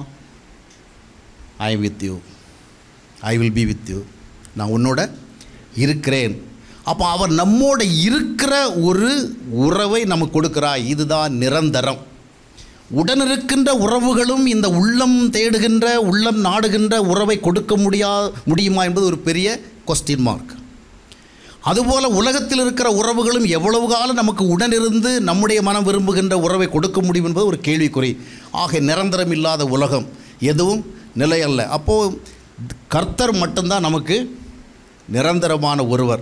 I with you I will be with you நான் உன்னோட இருக்கிறேன் அப்போ அவர் நம்மோட இருக்கிற ஒரு உறவை நமக்கு கொடுக்குறாய் இதுதான் நிரந்தரம் உடன் இருக்கின்ற உறவுகளும் இந்த உள்ளம் தேடுகின்ற உள்ளம் நாடுகின்ற உறவை கொடுக்க முடியா முடியுமா என்பது ஒரு பெரிய கொஸ்டின் மார்க் அதுபோல உலகத்தில் இருக்கிற உறவுகளும் எவ்வளவு காலம் நமக்கு உடனிருந்து நம்முடைய மனம் விரும்புகின்ற உறவை கொடுக்க முடியும் என்பது ஒரு கேள்விக்குறி ஆக நிரந்தரம் இல்லாத உலகம் எதுவும் நிலையல்ல அப்போது கர்த்தர் மட்டும்தான் நமக்கு நிரந்தரமான ஒருவர்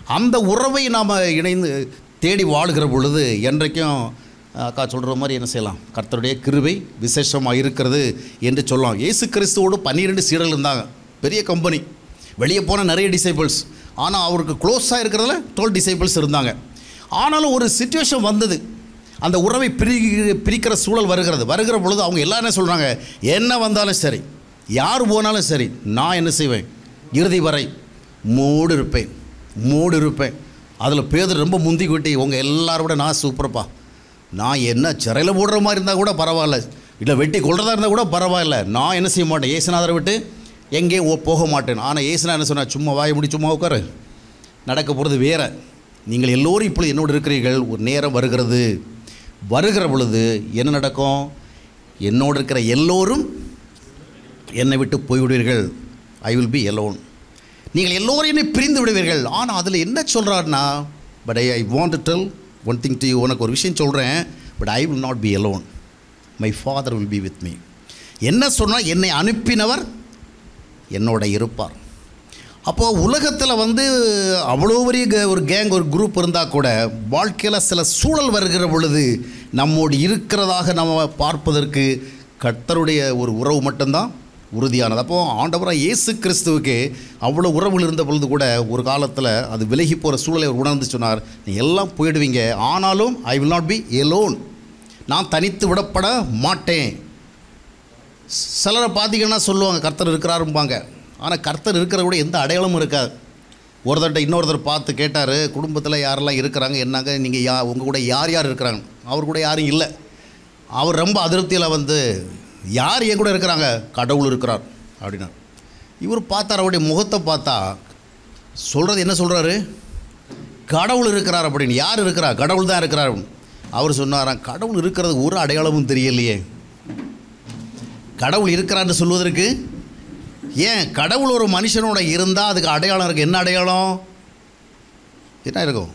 அந்த உறவை நாம் இணைந்து தேடி வாழ்கிற பொழுது என்றைக்கும் அக்கா சொல்கிற மாதிரி என்ன செய்யலாம் கர்த்தருடைய கிருபை விசேஷமாக இருக்கிறது என்று சொல்லலாம் இயேசு கிறிஸ்துவோடு பன்னிரெண்டு சீடர்கள் இருந்தாங்க பெரிய கம்பெனி வெளியே போன நிறைய டிசைபிள்ஸ் ஆனால் அவருக்கு க்ளோஸாக இருக்கிறதுல டுவெல் டிசைபிள்ஸ் இருந்தாங்க ஆனாலும் ஒரு சுச்சுவேஷன் வந்தது அந்த உறவை பிரி பிரிக்கிற சூழல் வருகிறது வருகிற பொழுது அவங்க எல்லாரும் என்ன சொல்கிறாங்க என்ன வந்தாலும் சரி யார் போனாலும் சரி நான் என்ன செய்வேன் இறுதி வரை மூடு இருப்பேன் மூடு இருப்பேன் அதில் பேதர் ரொம்ப முந்தி கொட்டி உங்கள் எல்லாரும் விட நான் சூப்பர்ப்பா நான் என்ன சிறையில் போடுற மாதிரி இருந்தால் கூட பரவாயில்ல இல்லை வெட்டி கொள்றதா இருந்தால் கூட பரவாயில்ல நான் என்ன செய்ய மாட்டேன் ஏசுநாதரை விட்டு எங்கேயும் ஓ- போக மாட்டேன் ஆனால் ஏசுனா என்ன சொன்னா சும்மா வாய முடி சும்மா உட்காரு நடக்க போகிறது வேற நீங்கள் எல்லோரும் இப்பொழுது என்னோடு இருக்கிறீர்கள் ஒரு நேரம் வருகிறது வருகிற பொழுது என்ன நடக்கும் என்னோடு இருக்கிற எல்லோரும் என்னை விட்டு போய்விடுவீர்கள் ஐ வில் பி alone நீங்கள் எல்லோரும் என்னை பிரிந்து விடுவீர்கள் ஆனால் அதில் என்ன சொல்கிறாருன்னா but I I want to tell one thing to உனக்கு ஒரு விஷயம் சொல்கிறேன் but I will not be alone my father will be with me என்ன சொன்னால் என்னை அனுப்பினவர் என்னோட இருப்பார் அப்போது உலகத்தில் வந்து அவ்வளோ பெரிய க- ஒரு கேங் ஒரு குரூப் இருந்தால் கூட வாழ்க்கையில் சில சூழல் வருகிற பொழுது நம்மோடு இருக்கிறதாக நம்ம பார்ப்பதற்கு கர்த்தருடைய ஒரு உறவு மட்டும்தான் உறுதியானது அப்போது ஆண்டவராக இயேசு கிறிஸ்துவுக்கு அவ்வளோ உறவுகள் இருந்த பொழுது கூட ஒரு காலத்தில் அது விலகி போகிற சூழலை அவர் உணர்ந்து சொன்னார் நீ எல்லாம் போயிடுவீங்க ஆனாலும் I will not be alone நான் தனித்து விடப்பட மாட்டேன் சிலரை பார்த்தீங்கன்னா சொல்லுவாங்க கர்த்தர் இருக்கிறாரும்பாங்க ஆனால் கர்த்தர் இருக்கிற கூட எந்த அடையாளமும் இருக்காது ஒருத்தர்கிட்ட இன்னொருத்தர் பார்த்து கேட்டார் குடும்பத்தில் யாரெல்லாம் இருக்கிறாங்க என்னங்க நீங்கள் யா உங்கள் கூட யார் யார் இருக்கிறாங்க அவர் கூட யாரும் இல்லை அவர் ரொம்ப அதிருப்தியில் வந்து யார் என் கூட இருக்கிறாங்க கடவுள் இருக்கிறார் அப்படின்னா இவர் பார்த்தார் அவருடைய முகத்தை பார்த்தா சொல்கிறது என்ன சொல்கிறாரு கடவுள் இருக்கிறார் அப்படின்னு யார் இருக்கிறா கடவுள் தான் இருக்கிறார் அப்படின்னு. அவர் சொன்னாராம் கடவுள் இருக்கிறது ஒரு அடையாளமும் தெரியலையே கடவுள் இருக்கிறான்னு சொல்வதற்கு ஏன் கடவுள் ஒரு மனுஷனோட இருந்தால் அதுக்கு அடையாளம் இருக்குது என்ன அடையாளம் என்ன இருக்கும்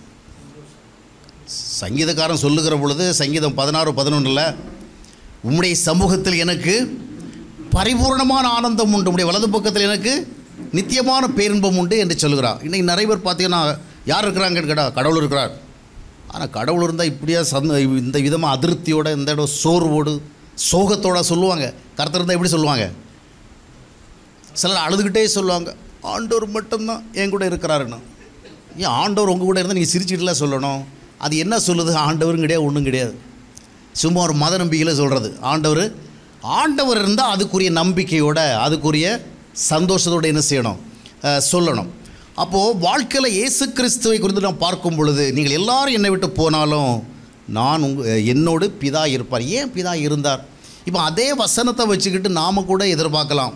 சங்கீதக்காரன் சொல்லுகிற பொழுது சங்கீதம் பதினாறு பதினொன்றில் உம்முடைய சமூகத்தில் எனக்கு பரிபூர்ணமான ஆனந்தம் உண்டு உம்முடைய வலது பக்கத்தில் எனக்கு நித்தியமான பேரின்பம் உண்டு என்று சொல்லுகிறார் இன்னைக்கு நிறைய பேர் பார்த்தீங்கன்னா யார் இருக்கிறாங்கன்னு கேட்டால் கடவுள் இருக்கிறார் ஆனால் கடவுள் இருந்தால் இப்படியா சந்த இந்த விதமாக அதிருப்தியோட இந்த இடம் சோர்வோடு சோகத்தோட சொல்லுவாங்க கருத்து இருந்தால் எப்படி சொல்லுவாங்க சிலர் அழுதுகிட்டே சொல்லுவாங்க ஆண்டவர் மட்டும்தான் என் கூட இருக்கிறாருன்னு ஏன் ஆண்டவர் உங்கள் கூட இருந்தால் நீங்கள் சிரிச்சுட்டுலாம் சொல்லணும் அது என்ன சொல்லுது ஆண்டவரும் கிடையாது ஒன்றும் கிடையாது சும்மா ஒரு மத நம்பிக்கையில் சொல்கிறது ஆண்டவர் ஆண்டவர் இருந்தால் அதுக்குரிய நம்பிக்கையோட அதுக்குரிய சந்தோஷத்தோட என்ன செய்யணும் அஹ், சொல்லணும் அப்போது வாழ்க்கையில் இயேசு கிறிஸ்துவை குறித்து நான் பார்க்கும் பொழுது நீங்கள் எல்லாரும் என்னை விட்டு போனாலும் நான் உங்க என்னோடு பிதா இருப்பார் ஏன் பிதா இருந்தார் இப்போ அதே வசனத்தை வச்சுக்கிட்டு நாம் கூட எதிர்பார்க்கலாம்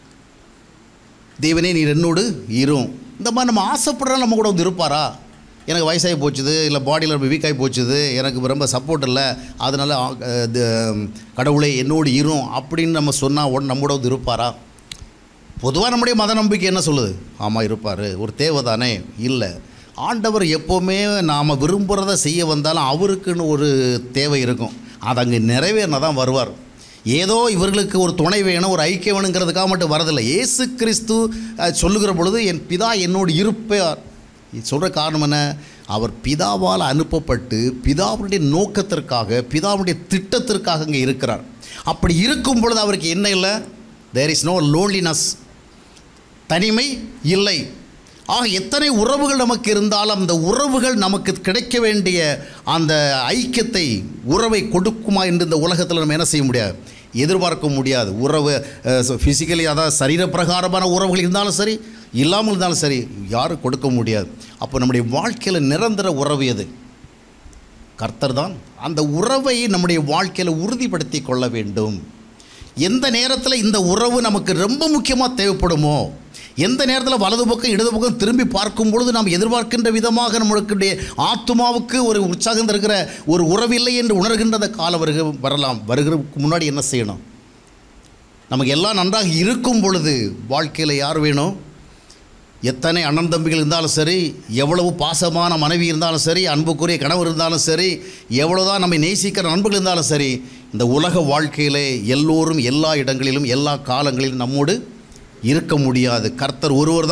தேவனே நீர் என்னோடு இரும் இந்த மாதிரி நம்ம ஆசைப்படுறா நம்ம கூட வந்து இருப்பாரா எனக்கு வயசாகி போச்சுது இல்லை பாடியில் ரொம்ப வீக்காகி போச்சுது எனக்கு ரொம்ப சப்போர்ட் இல்லை அதனால் அஹ், த- கடவுளே என்னோடு இரும் அப்படின்னு நம்ம சொன்னால் உடனே நம்ம கூட வந்து இருப்பாரா பொதுவாக நம்முடைய மத நம்பிக்கை என்ன சொல்லுது ஆமாம் இருப்பார் ஒரு தேவை தானே இல்லை ஆண்டவர் எப்போவுமே நாம் விரும்புகிறத செய்ய வந்தாலும் அவருக்குன்னு ஒரு தேவை இருக்கும் அது அங்கே நிறைவேறினா தான் வருவார் ஏதோ இவர்களுக்கு ஒரு துணை வேணும் ஒரு ஐக்கியம் வேணுங்கிறதுக்காக மட்டும் வரதில்லை இயேசு கிறிஸ்து அஹ், சொல்லுகிற பொழுது என் பிதா என்னோடு இருப்பார் சொல்கிற காரணம் என்ன அவர் பிதாவால் அனுப்பப்பட்டு பிதாவுடைய நோக்கத்திற்காக பிதாவுடைய திட்டத்திற்காக இங்கே இருக்கிறார் அப்படி இருக்கும் பொழுது அவருக்கு என்ன இல்லை தேர் இஸ் நோ லோன்லினஸ் தனிமை இல்லை ஆக எத்தனை உறவுகள் நமக்கு இருந்தாலும் அந்த உறவுகள் நமக்கு கிடைக்க வேண்டிய அந்த ஐக்கியத்தை உறவை கொடுக்குமா என்று இந்த உலகத்தில் நம்ம என்ன செய்ய முடியாது எதிர்பார்க்க முடியாது உறவு ஃபிசிக்கலி அதாவது சரீரப்பிரகாரமான உறவுகள் இருந்தாலும் சரி இல்லாமல் இருந்தாலும் சரி யாரும் கொடுக்க முடியாது அப்போ நம்முடைய வாழ்க்கையில் நிரந்தர உறவு எது கர்த்தர் தான் அந்த உறவை நம்முடைய வாழ்க்கையில் உறுதிப்படுத்தி கொள்ள வேண்டும் எந்த நேரத்தில் இந்த உறவு நமக்கு ரொம்ப முக்கியமாக தேவைப்படுமோ எந்த நேரத்தில் வலது பக்கம் இடது பக்கம் திரும்பி பார்க்கும் பொழுது நாம் எதிர்பார்க்கின்ற விதமாக நம்மளுடைய ஆத்மாவுக்கு ஒரு உற்சாகம் இருக்கிற ஒரு உறவில்லை என்று உணர்கின்ற அந்த காலம் வருக வரலாம் வருகிறதுக்கு முன்னாடி என்ன செய்யணும் நமக்கு எல்லாம் நன்றாக இருக்கும் பொழுது வாழ்க்கையில் யார் வேணும் எத்தனை அண்ணன் தம்பிகள் இருந்தாலும் சரி எவ்வளவு பாசமான மனைவி இருந்தாலும் சரி அன்புக்குரிய கணவர் இருந்தாலும் சரி எவ்வளோதான் நம்மை நேசிக்கிற நண்பர்கள் இருந்தாலும் சரி இந்த உலக வாழ்க்கையிலே எல்லோரும் எல்லா இடங்களிலும் எல்லா காலங்களிலும் நம்மோடு இருக்க முடியாது கர்த்தர் ஒருவர் தான்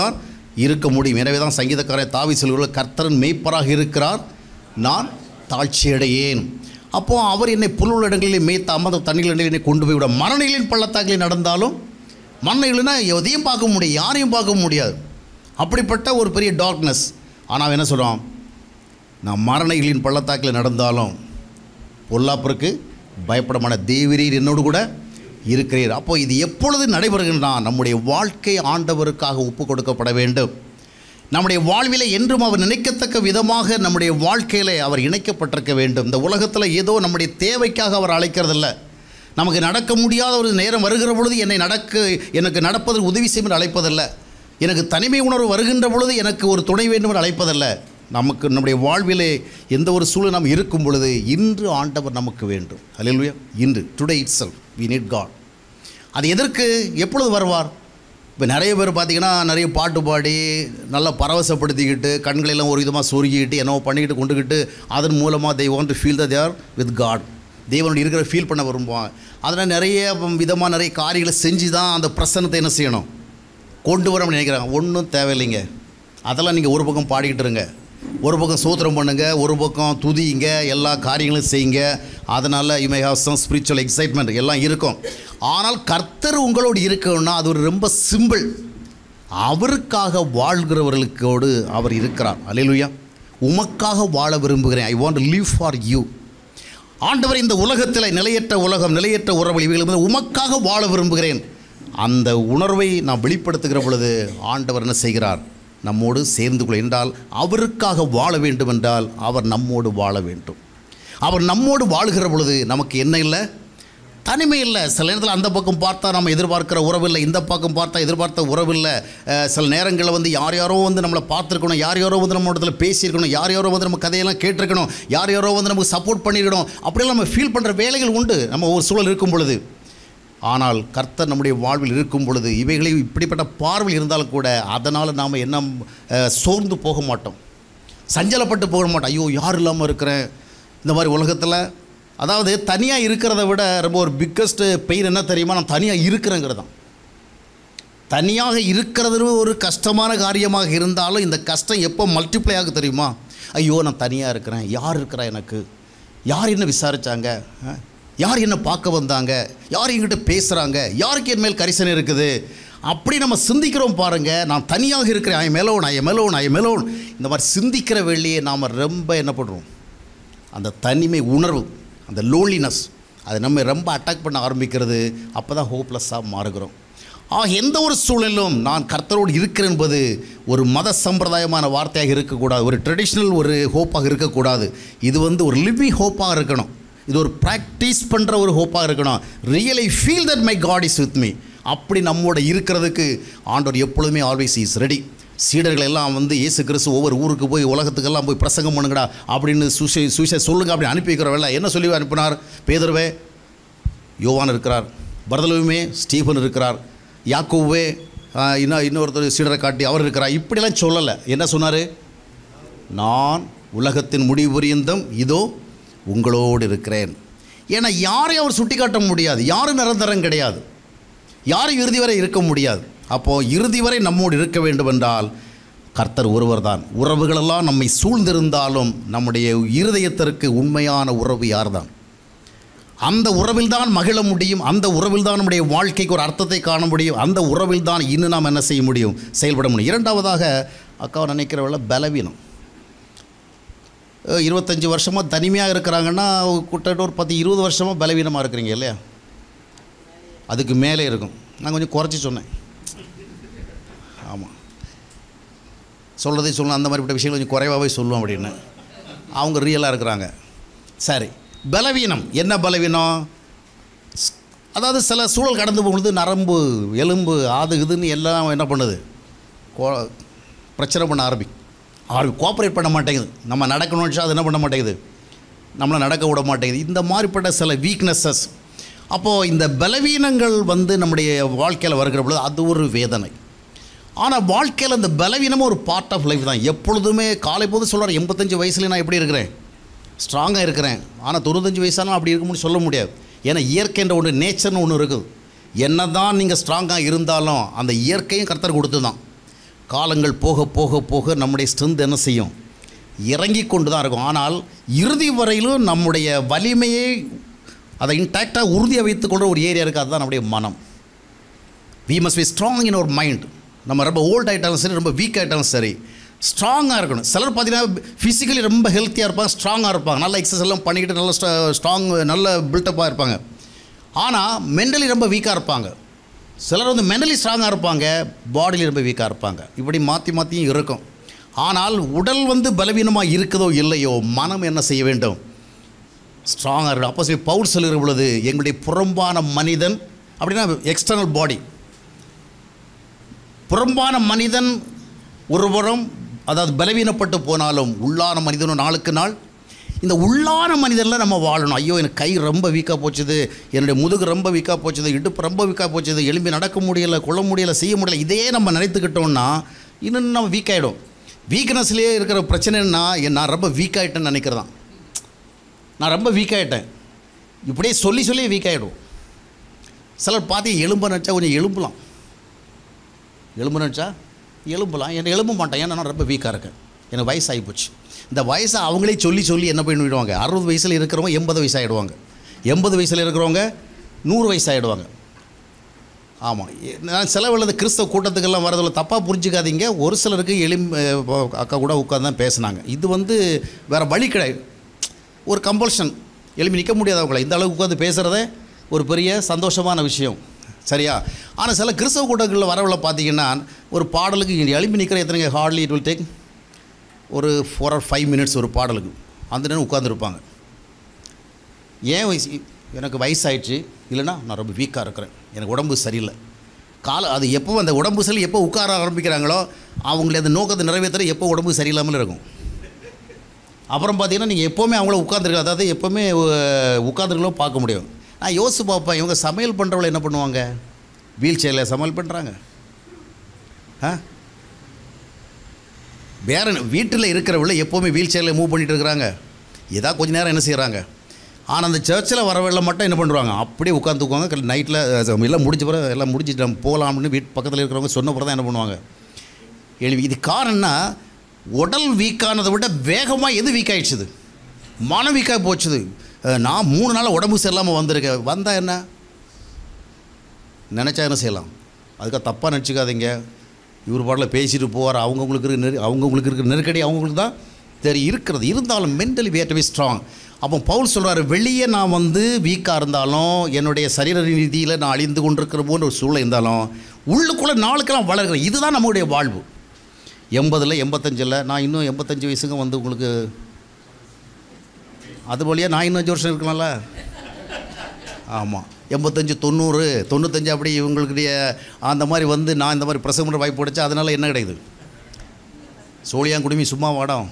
இருக்க முடியும் எனவே தான் சங்கீதக்காரர் தாவி சொல்கிறார் கர்த்தரன் மெய்ப்பராக இருக்கிறார் நான் தாழ்ச்சியடையேன் அப்போ அவர் என்னை புல்லுள்ள இடங்களில் மேய்த்த அமர்ந்த தண்ணீர்கள் என்னை கொண்டு போய் விட மரணங்களின் பள்ளத்தாக்கில் நடந்தாலும் மரணங்கள்னா எதையும் பார்க்க முடியும் யாரையும் பார்க்க முடியாது அப்படிப்பட்ட ஒரு பெரிய டார்க்னஸ் ஆனால் அவன் என்ன சொல்கிறான் நான் மரணைகளின் பள்ளத்தாக்கில் நடந்தாலும் பொல்லாப்பிற்கு பயப்படமான தேவரீர் என்னோடு கூட இருக்கிறீர் அப்போ இது எப்பொழுது நடைபெறுகின்றான் நம்முடைய வாழ்க்கை ஆண்டவருக்காக ஒப்பு கொடுக்கப்பட வேண்டும் நம்முடைய வாழ்விலே என்றும் அவர் நினைக்கத்தக்க விதமாக நம்முடைய வாழ்க்கையிலே அவர் இணைக்கப்பட்டிருக்க வேண்டும் இந்த உலகத்தில் ஏதோ நம்முடைய தேவைக்காக அவர் அழைக்கிறதில்ல நமக்கு நடக்க முடியாத ஒரு நேரம் வருகிற பொழுது என்னை நடக்க எனக்கு நடப்பதற்கு உதவி செய்யும் என்று அழைப்பதல்ல எனக்கு தனிமை உணர்வு வருகின்ற பொழுது எனக்கு ஒரு துணை வேண்டும் என்று அழைப்பதல்ல நமக்கு நம்முடைய வாழ்விலே எந்த ஒரு சூழல் நாம் இருக்கும் பொழுது இன்று ஆண்டவர் நமக்கு வேண்டும் அல்லேலூயா இன்று today it shall we need God அது எதற்கு எப்பொழுது வருவார் இப்போ நிறைய பேர் பார்த்தீங்கன்னா நிறைய பாட்டு பாடி நல்லா பரவசப்படுத்திக்கிட்டு கண்களெல்லாம் ஒரு விதமாக சொருகிக்கிட்டு என்னவோ பண்ணிக்கிட்டு கொண்டுக்கிட்டு அதன் மூலமாக they want to feel the there with God தேவனுடைய இருக்கிற ஃபீல் பண்ண விரும்புவான் அதனால் நிறைய விதமாக நிறைய காரியங்களை செஞ்சு தான் அந்த பிரசன்னத்தை என்ன செய்யணும் கொண்டு வரணும்னு நினைக்கிறாங்க ஒன்றும் தேவையில்லைங்க அதெல்லாம் நீங்கள் ஒரு பக்கம் பாடிக்கிட்டு இருங்க ஒரு பக்கம் சோத்திரம் பண்ணுங்க ஒரு பக்கம் துதிங்க எல்லா காரியங்களும் செய்யுங்க அதனால் you may have some spiritual excitement எல்லாம் இருக்கும் ஆனால் கர்த்தர் உங்களோடு இருக்கணும்னா அது ஒரு ரொம்ப சிம்பிள் அவருக்காக வாழ்கிறவர்களுக்கோடு அவர் இருக்கிறார் அல்லேலூயா உமக்காக வாழ விரும்புகிறேன் I want live for you ஆண்டவர் இந்த உலகத்தில் நிலையற்ற உலகம் நிலையற்ற உறவு இவைகள் உமக்காக வாழ விரும்புகிறேன் அந்த உணர்வை நான் வெளிப்படுத்துகிற பொழுது ஆண்டவர் என்ன செய்கிறார் நம்மோடு சேர்ந்து கொள்ள என்றால் அவருக்காக வாழ வேண்டும் என்றால் அவர் நம்மோடு வாழ வேண்டும் அவர் நம்மோடு வாழுகிற பொழுது நமக்கு என்ன இல்லை தனிமை இல்லை சில நேரத்தில் அந்த பக்கம் பார்த்தா நம்ம எதிர்பார்க்கிற உறவில்லை இந்த பக்கம் பார்த்தா எதிர்பார்த்த உறவில்லை அஹ் சில நேரங்களில் வந்து யார் யாரோ வந்து நம்மளை பார்த்துருக்கணும் யார் யாரோ வந்து நம்ம இடத்துல பேசியிருக்கணும் யார் யாரோ வந்து நம்ம கதையெல்லாம் கேட்டிருக்கணும் யார் யாரோ வந்து நமக்கு சப்போர்ட் பண்ணியிருக்கணும் அப்படியெல்லாம் நம்ம ஃபீல் பண்ணுற வேலைகள் உண்டு நம்ம ஒரு சூழல் இருக்கும் பொழுது ஆனால் கர்த்தர் நம்முடைய வாழ்வில் இருக்கும் பொழுது இவைகளை இப்படிப்பட்ட பார்வை இருந்தாலும் கூட அதனால் நாம் என்ன அஹ், சோர்ந்து போக மாட்டோம் சஞ்சலப்பட்டு போக மாட்டோம் ஐயோ யார் இல்லாமல் இருக்கிறேன் இந்த மாதிரி உலகத்தில் அதாவது தனியாக இருக்கிறத விட ரொம்ப ஒரு பிக்கஸ்ட்டு பெயின் என்ன தெரியுமா நான் தனியாக இருக்கிறேங்கிறது தான் தனியாக இருக்கிறது ஒரு கஷ்டமான காரியமாக இருந்தாலும் இந்த கஷ்டம் எப்போ மல்டிப்ளை ஆக தெரியுமா ஐயோ நான் தனியாக இருக்கிறேன் யார் இருக்கிறா எனக்கு யார் என்ன விசாரித்தாங்க யார் என்ன பார்க்க வந்தாங்க யார் என்கிட்ட பேசுகிறாங்க யாருக்கு என் மேல் கரிசனை இருக்குது அப்படி நம்ம சிந்திக்கிறோம் பாருங்க நான் தனியாக இருக்கிறேன் I'm alone I'm alone I'm alone இந்த மாதிரி சிந்திக்கிற வேலையை நாம் ரொம்ப என்ன பண்ணுறோம் அந்த தனிமை உணர்வு அந்த லோன்லினஸ் அது நம்ம ரொம்ப அட்டாக் பண்ண ஆரம்பிக்கிறது அப்போ தான் ஹோப்லெஸ்ஸாக மாறுகிறோம் ஆக எந்த ஒரு சூழலிலும் நான் கர்த்தரோடு இருக்கிறேன் என்பது ஒரு மத சம்பிரதாயமான வார்த்தையாக இருக்கக்கூடாது ஒரு ட்ரெடிஷ்னல் ஒரு ஹோப்பாக இருக்கக்கூடாது இது வந்து ஒரு லிவிங் ஹோப்பாக இருக்கணும் இது ஒரு ப்ராக்டிஸ் பண்ணுற ஒரு ஹோப்பாக இருக்கணும் really feel that my God is with me அப்படி நம்மோட இருக்கிறதுக்கு ஆண்டவர் எப்பொழுதுமே ஆல்வேஸ் இஸ் ரெடி சீடர்கள் எல்லாம் வந்து இயேசு கிறிஸ்து ஒவ்வொரு ஊருக்கு போய் உலகத்துக்கெல்லாம் போய் பிரசங்கம் பண்ணுங்கடா அப்படின்னு சுசே சுசே சொல்லுங்க அப்படி அனுப்பி வைக்கிறவல்ல என்ன சொல்லி அனுப்பினார் பேதர்வே யோவான் இருக்கிறார் பரதலுமே ஸ்டீஃபன் இருக்கிறார் யாக்கோவே ஆஹ், இன்னும் இன்னொருத்தர் சீடரை காட்டி அவர் இருக்கிறார் இப்படியெல்லாம் சொல்லலை என்ன சொன்னார் நான் உலகத்தின் முடிவு பரியந்தம் இதோ உங்களோடு இருக்கிறேன் ஏன்னா யாரையும் அவர் சுட்டி காட்ட முடியாது யாரும் நிரந்தரம் கிடையாது யாரும் இறுதி வரை இருக்க முடியாது அப்போது இறுதி வரை நம்மோடு இருக்க வேண்டும் என்றால் கர்த்தர் ஒருவர் தான் உறவுகளெல்லாம் நம்மை சூழ்ந்திருந்தாலும் நம்முடைய இருதயத்திற்கு உண்மையான உறவு யார்தான் அந்த உறவில் தான் மகிழ முடியும் அந்த உறவில் தான் நம்முடைய வாழ்க்கைக்கு ஒரு அர்த்தத்தை காண முடியும் அந்த உறவில் தான் இன்னும் நாம் என்ன செய்ய முடியும் செயல்பட முடியும் இரண்டாவதாக அக்காவை நினைக்கிறவள பலவீனம் அஹ் இருபத்தஞ்சி வருஷமாக தனிமையாக இருக்கிறாங்கன்னா கிட்டத்தட்ட ஒரு பத்து இருபது வருஷமாக பலவீனமாக இருக்கிறீங்க இல்லையா அதுக்கு மேலே இருக்கும் நான் கொஞ்சம் குறைச்சி சொன்னேன் ஆமாம் சொல்கிறதே சொல்லணும் அந்த மாதிரிப்பட்ட விஷயங்கள் கொஞ்சம் குறைவாகவே சொல்லுவோம் அப்படின்னு அவங்க ரியலாக இருக்கிறாங்க சரி பலவீனம் என்ன பலவீனம் ஸ்- அதாவது சில சூழல் கடந்து போகும்போது நரம்பு எலும்பு அது இதுன்னு எல்லாம் என்ன பண்ணுது கோ- பிரச்சனை பண்ண ஆரம்பி ஆரம்பி கோஆப்ரேட் பண்ண மாட்டேங்குது நம்ம நடக்கணும்னு நினச்சா அது என்ன பண்ண மாட்டேங்குது நம்மளை நடக்க விட மாட்டேங்குது இந்த மாதிரிப்பட்ட சில வீக்னஸஸ் அப்போது இந்த பலவீனங்கள் வந்து நம்முடைய வாழ்க்கையில் வருகிற பொழுது அது ஒரு வேதனை ஆனால் வாழ்க்கையில் இந்த பலவீனமும் ஒரு பார்ட் ஆஃப் லைஃப் தான் எப்பொழுதுமே காலை போது சொல்கிறார் எண்பத்தஞ்சு வயசுல நான் எப்படி இருக்கிறேன் ஸ்ட்ராங்காக இருக்கிறேன் ஆனால் தொண்ணூத்தஞ்சு வயசாலும் அப்படி இருக்க முடியும் சொல்ல முடியாது ஏன்னா இயற்கைன்ற ஒன்று நேச்சர்னு ஒன்று இருக்குது என்ன தான் நீங்கள் ஸ்ட்ராங்காக இருந்தாலும் அந்த இயற்கையும் கர்த்தர் கொடுத்து தான் காலங்கள் போக போக போக நம்முடைய ஸ்ட்ரென்த் என்ன செய்யும் இறங்கி கொண்டு தான் இருக்கும் ஆனால் இறுதி வரையிலும் நம்முடைய வலிமையை அதை இன்டாக்டாக உறுதியாக வைத்துக்கொள்கிற ஒரு ஏரியா இருக்குது அதுதான் நம்முடைய மனம் we must be strong in our mind நம்ம ரொம்ப ஓல்ட் ஆகிட்டாலும் சரி ரொம்ப வீக் ஆகிட்டாலும் சரி ஸ்ட்ராங்காக இருக்கணும் சிலர் பார்த்தீங்கன்னா ஃபிசிக்கலி ரொம்ப ஹெல்த்தியாக இருப்பாங்க ஸ்ட்ராங்காக இருப்பாங்க நல்ல எக்ஸசைஸ் எல்லாம் பண்ணிக்கிட்டு நல்ல ஸ்ட்ராங் நல்ல பில்டப்பாக இருப்பாங்க ஆனால் மென்டலி ரொம்ப வீக்காக இருப்பாங்க சிலர் வந்து மென்டலி ஸ்ட்ராங்காக இருப்பாங்க பாடியில் ரொம்ப வீக்காக இருப்பாங்க இப்படி மாற்றி மாற்றியும் இருக்கும் ஆனால் உடல் வந்து பலவீனமாக இருக்குதோ இல்லையோ மனம் என்ன செய்ய வேண்டும் ஸ்ட்ராங்காக இருக்கணும் அப்போ சொல்லி பவுல் சொல்லுகிற பொழுது எங்களுடைய புறம்பான மனிதன் அப்படின்னா எக்ஸ்டர்னல் பாடி புறம்பான மனிதன் ஒருபுறம் அதாவது பலவீனப்பட்டு போனாலும் உள்ளான மனிதனும் நாளுக்கு நாள் இந்த உள்ளான மனிதனில் நம்ம வாழணும் ஐயோ எனக்கு கை ரொம்ப வீக்காக போச்சுது என்னுடைய முதுகு ரொம்ப வீக்காக போச்சுது இடுப்பு ரொம்ப வீக்காக போச்சுது எலும்பி நடக்க முடியல கொள்ள முடியல செய்ய முடியல இதே நம்ம நினைத்துக்கிட்டோம்னா இன்னும் நம்ம வீக் ஆகிடும் வீக்னஸ்லேயே இருக்கிற பிரச்சனைன்னா என் நான் ரொம்ப வீக் ஆகிட்டேன்னு நினைக்கிறதான் நான் ரொம்ப வீக் ஆகிட்டேன் இப்படியே சொல்லி சொல்லி வீக் ஆகிடும் சிலர் பார்த்து எலும்ப நினச்சா கொஞ்சம் எலும்பலாம் எலும்பு நினச்சா எலும்பலாம் என்னை எலும்ப மாட்டேன் ஏன்னா நான் ரொம்ப வீக்காக இருக்கேன் எனக்கு வயசு ஆகிப்போச்சு இந்த வயசை அவங்களே சொல்லி சொல்லி என்ன பண்ணிவிடுவாங்க அறுபது வயசில் இருக்கிறவங்க எண்பது வயசு ஆகிடுவாங்க எண்பது வயசில் இருக்கிறவங்க நூறு வயசு ஆகிடுவாங்க ஆமாம் நான் செலவுள்ளது கிறிஸ்தவ கூட்டத்துக்கெல்லாம் வரதில் தப்பாக புரிஞ்சுக்காதீங்க ஒரு சிலருக்கு எளிம் அஹ், அக்கா கூட உட்காந்து தான் பேசுனாங்க இது வந்து வேறு வழி கிடையாது ஒரு கம்பல்ஷன் எழுப்பி நிற்க முடியாது அவங்கள இந்த அளவுக்கு உட்காந்து பேசுகிறதே ஒரு பெரிய சந்தோஷமான விஷயம் சரியா ஆனால் சில கிறிஸ்தவ கூட்டங்களில் வரவில் பார்த்தீங்கன்னா ஒரு பாடலுக்கு எழுப்பி நிற்கிற எத்தனை ஹார்ட்லி இட் வில் டேக் ஒரு ஃபோர் ஆர் ஃபைவ் மினிட்ஸ் ஒரு பாடலுக்கு அந்த நேரம் உட்காந்துருப்பாங்க ஏன் வயசு எனக்கு வயசாயிடுச்சு இல்லைன்னா நான் ரொம்ப வீக்காக இருக்கிறேன் எனக்கு உடம்பு சரியில்லை கால அது எப்போ அந்த உடம்பு சரி எப்போ உட்கார ஆரம்பிக்கிறாங்களோ அவங்கள அந்த நோக்கத்தை நிறைவேற்ற எப்போ உடம்பு சரியில்லாமல் இருக்கும் அப்புறம் பார்த்தீங்கன்னா நீங்கள் எப்போவுமே அவங்கள உட்காந்துருக்க அதாவது எப்போவுமே உட்காந்துருக்கலோ பார்க்க முடியும் நான் யோசிச்சு பார்ப்பேன் இவங்க சமையல் பண்ணுறவள என்ன பண்ணுவாங்க வீல் சேரில் சமையல் பண்ணுறாங்க ஆ வேற வீட்டில் இருக்கிறவள எப்போவுமே வீல் சேரில் மூவ் பண்ணிட்டு இருக்கிறாங்க ஏதா கொஞ்ச நேரம் என்ன செய்கிறாங்க ஆனால் அந்த சர்ச்சில் வரவெல்லாம் மட்டும் என்ன பண்ணுவாங்க அப்படியே உட்காந்துக்குவாங்க நைட்டில் எல்லாம் முடிஞ்ச பிறகு எல்லாம் முடிச்சுட்டு நம்ம போகலாம்னு வீட்டு பக்கத்தில் இருக்கிறவங்க சொன்ன பிறகு தான் என்ன பண்ணுவாங்க எழுவி இது காரணம்னா உடல் வீக்கானதை விட வேகமாக எது வீக் ஆயிடுச்சுது மனம் வீக்காக போச்சுது அஹ் நான் மூணு நாள் உடம்பு சரியில்லாமல் வந்திருக்கேன் வந்தால் என்ன நினச்சா என்ன செய்யலாம் அதுக்காக தப்பாக நினச்சிக்காதீங்க இவர் பாட்டில் பேசிட்டு போவார் அவங்கவுங்களுக்கு இருக்கிற நெரு அவங்கவுங்களுக்கு இருக்கிற நெருக்கடி அவங்களுக்கு தான் சரி இருக்கிறது இருந்தாலும் மென்டலி வேட் டு ஸ்ட்ராங் அப்போ பவுல் சொல்கிறாரு வெளியே நான் வந்து வீக்காக இருந்தாலும் என்னுடைய சரீர ரீதியில் நான் அழிந்து கொண்டிருக்கிற போன்ற ஒரு சூழ்நிலை இருந்தாலும் உள்ளுக்குள்ளே நாளுக்கெல்லாம் வளர்கிறேன் இதுதான் நம்முடைய வாழ்வு எண்பதில் எண்பத்தஞ்சில் நான் இன்னும் எண்பத்தஞ்சு வயசுங்க வந்து உங்களுக்கு அது வழியாக நான் இன்னும் அஞ்சு வருஷம் இருக்கலாம்ல ஆமாம் எண்பத்தஞ்சு தொண்ணூறு தொண்ணூத்தஞ்சு அப்படி இவங்களுடைய அந்த மாதிரி வந்து நான் இந்த மாதிரி பிரசவம் பண்ண வாய்ப்பு கிடைச்சா அதனால் என்ன கிடைக்குது சோழியான் குடுமி சும்மா வாடம்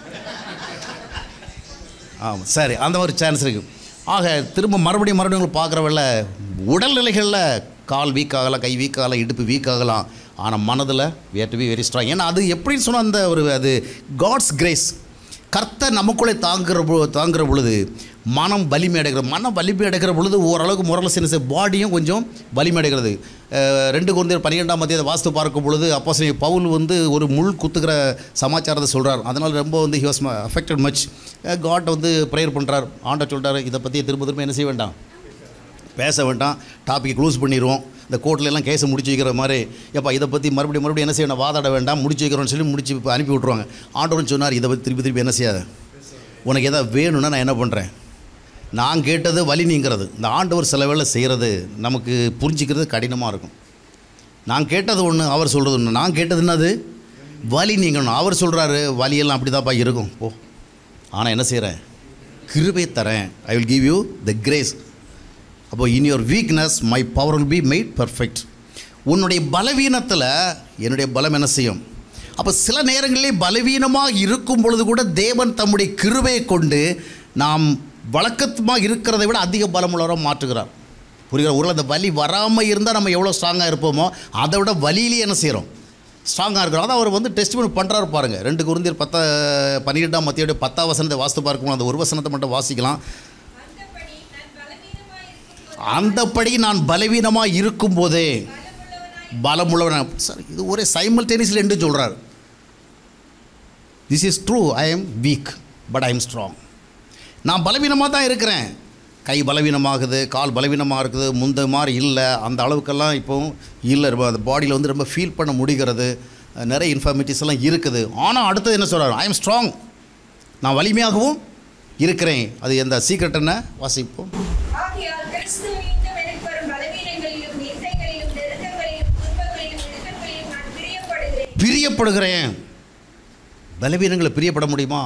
ஆமாம் சரி அந்த ஒரு சான்ஸ் இருக்குது ஆக திரும்ப மறுபடியும் மறுபடியும் உங்களுக்கு பார்க்குறவல்ல உடல்நிலைகளில் கால் வீக் ஆகலாம் கை வீக் ஆகலாம் இடுப்பு வீக் ஆகலாம் ஆனால் மனதில் we have to be very strong ஏன்னா அது எப்படின்னு சொன்னால் அந்த ஒரு அது காட்ஸ் கிரேஸ் கர்த்தர் நமக்குள்ளே தாங்குற பொ- தாங்குற பொழுது மனம் வலிமை அடைகிறது மனம் வலிமை அடைகிற பொழுது ஓரளவுக்கு முரல் சின்ன பாடியும் கொஞ்சம் வலிமை அடைகிறது அஹ், ரெண்டு குழந்தையர் பன்னிரெண்டாம் மத்தியத்தை வாஸ்து பார்க்கும் பொழுது அப்போ பவுல் வந்து ஒரு முள் குத்துக்கிற சமாச்சாரத்தை சொல்கிறார் அதனால் ரொம்ப வந்து he was affected much God வந்து ப்ரேயர் பண்ணுறார் ஆண்ட சொல்கிறார் இதை பற்றி திரும்ப திரும்ப என்ன செய்ய வேண்டாம் பேச வேண்டாம் டாபிக் க்ளோஸ் பண்ணிடுவோம் இந்த கோர்ட்ல எல்லாம் கேஸை முடிச்சு வைக்கிற மாதிரி எப்பா இதை பற்றி மறுபடியும் மறுபடியும் என்ன செய்யணும் வாதாட வேண்டாம் முடிச்சு வைக்கிறோம்னு சொல்லி முடிச்சு இப்ப அனுப்பி விட்ருவாங்க ஆண்டவன் சொன்னார் இதை பற்றி திருப்பி திருப்பி என்ன செய்யாத உனக்கு எதாவது வேணும்னா நான் என்ன பண்ணுறேன் நான் கேட்டது வலி நீங்கிறது இந்த ஆண்டவர் சில வேளை செய்கிறது நமக்கு புரிஞ்சிக்கிறது கடினமாக இருக்கும் நான் கேட்டது ஒன்று அவர் சொல்கிறது ஒன்று நான் கேட்டது என்னது வலி நீங்கணும் அவர் சொல்கிறாரு வலியெல்லாம் அப்படி தான்ப்பா இருக்கும் போ ஆனால் என்ன செய்கிறேன் கிருபை தரேன் I will give you the grace அப்போ in your weakness my power will be made perfect உன்னுடைய பலவீனத்தில் என்னுடைய பலம் என்ன செய்யும் அப்போ சில நேரங்களிலே பலவீனமாக இருக்கும் பொழுது கூட தேவன் தம்முடைய கிருபையை கொண்டு நாம் வழக்கமாக இருக்கிறதை விட அதிக பலமுள்ளவராக மாற்றுகிறார் புரிகிற ஒரு அந்த வலி வராமல் இருந்தால் நம்ம எவ்வளோ ஸ்ட்ராங்காக இருப்போமோ அதை விட வலியிலேயே என்ன செய்கிறோம் ஸ்ட்ராங்காக இருக்கிறோம் அதான் அவர் வந்து டெஸ்ட் பண்ணி பண்ணுறாரு பாருங்கள் ரெண்டு குருந்தியர் பத்த பன்னிரெண்டாம் மத்தியோடைய பத்தாம் வசனத்தை வாசித்து பார்க்கணும் அந்த ஒரு வசனத்தை மட்டும் வாசிக்கலாம் அந்தப்படி நான் பலவீனமாக இருக்கும்போதே பலமுள்ளவன் சார் இது ஒரே சைமல்டேனியஸில் ரெண்டு சொல்கிறார் this is true I am weak but I am strong நான் பலவீனமாக தான் இருக்கிறேன் கை பலவீனமாகுது கால் பலவீனமாக இருக்குது முந்த மாதிரி இல்லை அந்த அளவுக்கெல்லாம் இப்போ இல்லை ரொம்ப அந்த பாடியில் வந்து ரொம்ப ஃபீல் பண்ண முடிகிறது அஹ் நிறைய இன்ஃபார்மிட்டிஸ் எல்லாம் இருக்குது ஆனால் அடுத்தது என்ன சொல்கிறார் ஐ எம் ஸ்ட்ராங் நான் வலிமையாகவும் இருக்கிறேன் அது எந்த சீக்ரெட் என்ன வாசிப்போம் ஆகையால் கிறிஸ்து நிமித்தம் எனக்கு வரும் பலவீனங்களிலும் நிந்தைகளிலும் நெருக்கங்களிலும் துன்பங்களிலும் இடுக்கங்களிலும் நான் பிரியப்படுகிறேன் பிரியப்படுகிறேன் பலவீனங்களை பிரியப்பட முடியுமா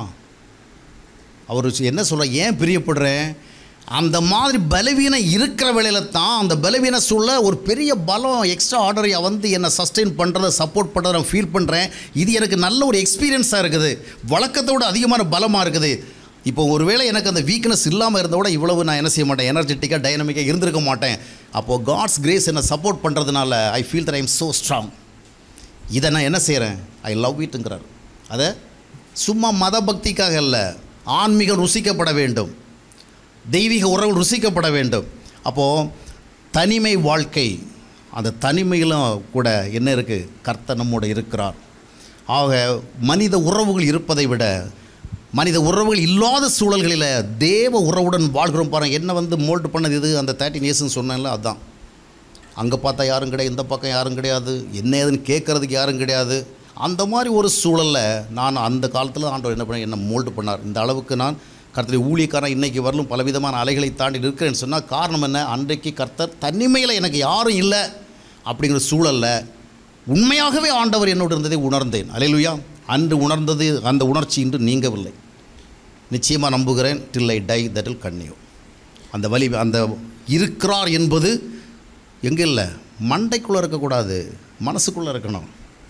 அவர் என்ன சொல்ல ஏன் பிரியப்படுறேன் அந்த மாதிரி பலவீனம் இருக்கிற வேளையில தான் அந்த பலவீன சூழல ஒரு பெரிய பலம் எக்ஸ்ட்ரா ஆர்டரை வந்து என்னை சஸ்டெயின் பண்ணுறத சப்போர்ட் பண்ணுறத நான் ஃபீல் பண்ணுறேன் இது எனக்கு நல்ல ஒரு எக்ஸ்பீரியன்ஸாக இருக்குது வழக்கத்தோட அதிகமான பலமாக இருக்குது இப்போ ஒருவேளை எனக்கு அந்த வீக்னஸ் இல்லாமல் இருந்த கூட இவ்வளவு நான் என்ன செய்ய மாட்டேன் எனர்ஜெட்டிக்காக டைனமிக்காக இருந்திருக்க மாட்டேன் அப்போது காட்ஸ் கிரேஸ் என்னை சப்போர்ட் பண்ணுறதுனால I feel that I am so strong இதை நான் என்ன செய்கிறேன் ஐ லவ் இட்டுங்கிறார் அதை சும்மா மத பக்திக்காக அல்ல ஆன்மீகம் ருசிக்கப்பட வேண்டும் தெய்வீக உறவு ருசிக்கப்பட வேண்டும் அப்போது தனிமை வாழ்க்கை அந்த தனிமையிலும் கூட என்ன இருக்குது கர்த்தர் நம்மோடு இருக்கிறார் ஆக மனித உறவுகள் இருப்பதை விட மனித உறவுகள் இல்லாத சூழல்களில் தேவ உறவுடன் வாழ்கிறோம் பாருங்க என்ன வந்து மோல்டு பண்ணது இது அந்த தேர்ட்டின் இயர்ஸ்னு சொன்னேன்ல அதுதான் அங்கே பார்த்தா யாரும் கிடையாது இந்த பக்கம் யாரும் கிடையாது என்ன ஏதுன்னு கேட்குறதுக்கு யாரும் கிடையாது அந்த மாதிரி ஒரு சூழலில் நான் அந்த காலத்தில் ஆண்டவர் என்ன பண்ண என்ன மோல்டு பண்ணார் இந்த அளவுக்கு நான் கர்த்தரை ஊழியக்காரன் இன்னைக்கு வரலும் பலவிதமான அலைகளை தாண்டி இருக்கிறேன்னு சொன்னால் காரணம் என்ன அன்றைக்கு கர்த்தர் தனிமையில் எனக்கு யாரும் இல்லை அப்படிங்கிற சூழலில் உண்மையாகவே ஆண்டவர் என்னோடு இருந்ததை உணர்ந்தேன் அலையிலுயா அன்று உணர்ந்தது அந்த உணர்ச்சி இன்று நீங்கவில்லை நிச்சயமாக நம்புகிறேன் டில் ஐ டை தட்டில் கண்ணியோ அந்த வலி அந்த இருக்கிறார் என்பது எங்கே இல்லை மண்டைக்குள்ளே இருக்கக்கூடாது மனசுக்குள்ளே இருக்கணும்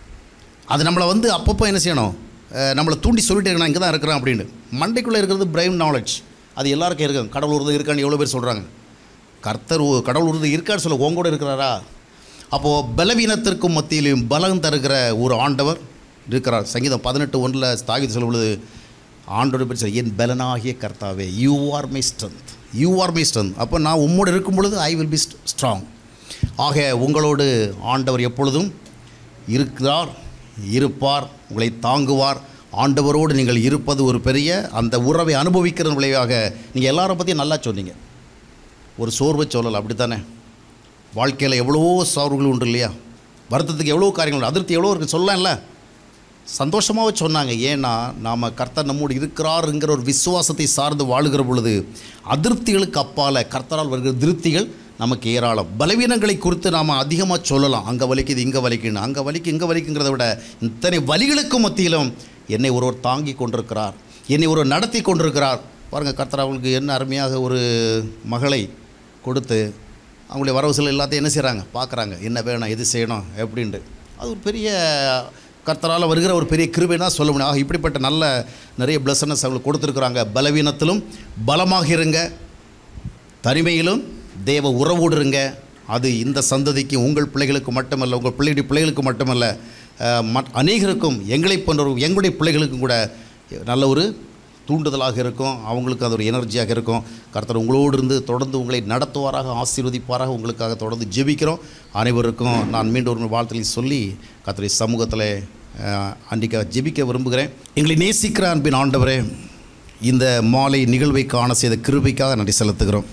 அது நம்மளை வந்து அப்பப்போ என்ன செய்யணும் அஹ் நம்மளை தூண்டி சொல்லிட்டே இருக்கணும் இங்கே தான் இருக்கிறேன் அப்படின்னு மண்டைக்குள்ளே இருக்கிறது பிரைன் நாலேஜ் அது எல்லாருக்கும் இருக்கும் கடவுள் உருது இருக்கான்னு எவ்வளோ பேர் சொல்கிறாங்க கர்த்தர் உ- கடவுள் உருது இருக்கான்னு சொல்ல உங்க கூட இருக்கிறாரா அப்போது பலவீனத்திற்கும் மத்தியிலும் பலம் தருகிற ஒரு ஆண்டவர் இருக்கிறார் சங்கீதம் பதினெட்டு ஒன்றில் தாகிது சொல்லும் பொழுது ஆண்டோட பேர் சொல்லி, என் பலனாகிய கர்த்தாவே you are my strength you are my strength அப்போ நான் உம்மோடு இருக்கும் பொழுது ஐ வில் பி ஸ்ட்ராங் ஆக உங்களோடு ஆண்டவர் எப்பொழுதும் இருக்கிறார் இருப்பார் உங்களை தாங்குவார் ஆண்டவரோடு நீங்கள் இருப்பது ஒரு பெரிய அந்த உறவை அனுபவிக்கிற விளைவாக நீங்கள் எல்லாரை பற்றியும் நல்லா சொன்னீங்க ஒரு சோர்வை சொல்லலை அப்படி தானே வாழ்க்கையில் எவ்வளவோ சோர்வுகள் உண்டு இல்லையா வருத்தத்துக்கு எவ்வளோ காரியங்கள் உண்டு அதிருப்தி எவ்வளோ இருக்குது சொல்லலாம்ல சந்தோஷமாகவே சொன்னாங்க ஏன்னா நாம் கர்த்தர் நம்மோடு இருக்கிறாருங்கிற ஒரு விசுவாசத்தை சார்ந்து வாழுகிற பொழுது அதிருப்திகளுக்கு அப்பால் கர்த்தரால் வருகிற திருப்திகள் நமக்கு ஏராளம் பலவீனங்களை குறித்து நாம் அதிகமாக சொல்லலாம் அங்கே வலிக்குது இங்கே வலிக்குன்னு அங்கே வலிக்கு இங்கே வலிக்குங்கிறத விட இத்தனை வலிகளுக்கு மத்தியிலும் என்னை ஒருவர் தாங்கி கொண்டிருக்கிறார் என்னை ஒருவர் நடத்தி கொண்டிருக்கிறார் பாருங்கள் கர்த்தர் அவங்களுக்கு என்ன அருமையாக ஒரு மகளை கொடுத்து அவங்களுடைய வரவு செலவு எல்லாத்தையும் என்ன செய்கிறாங்க பார்க்குறாங்க என்ன வேணும் எது செய்யணும் எப்படின்ட்டு அது ஒரு பெரிய கர்த்தரால் வருகிற ஒரு பெரிய கிருபை தான் சொல்ல முடியும் ஆக இப்படிப்பட்ட நல்ல நிறைய பிளஸனஸ் அவங்களுக்கு கொடுத்துருக்குறாங்க பலவீனத்திலும் பலமாக இருங்க தனிமையிலும் தேவ உறவோடு இருங்க அது இந்த சந்ததிக்கு உங்கள் பிள்ளைகளுக்கு மட்டுமல்ல உங்கள் பிள்ளைகளுடைய பிள்ளைகளுக்கு மட்டுமல்ல அஹ், மற் அநேகருக்கும் எங்களை போன்றவர்கள் எங்களுடைய பிள்ளைகளுக்கும் கூட நல்ல ஒரு தூண்டுதலாக இருக்கும் அவங்களுக்கு அது ஒரு எனர்ஜியாக இருக்கும் கர்த்தர் உங்களோடு இருந்து தொடர்ந்து உங்களை நடத்துவாராக ஆசீர்வதிப்பாராக உங்களுக்காக தொடர்ந்து ஜெபிக்கிறோம் அனைவருக்கும் நான் மீண்டும் ஒரு வாழ்த்துக்களை சொல்லி கர்த்தருடைய சமூகத்தில் அன்றைக்காக ஜெபிக்க விரும்புகிறேன் எங்களை நேசிக்கிற அன்பின் ஆண்டவரே இந்த மாலை நிகழ்வை காண செய்த கிருபைக்காக நன்றி செலுத்துகிறோம்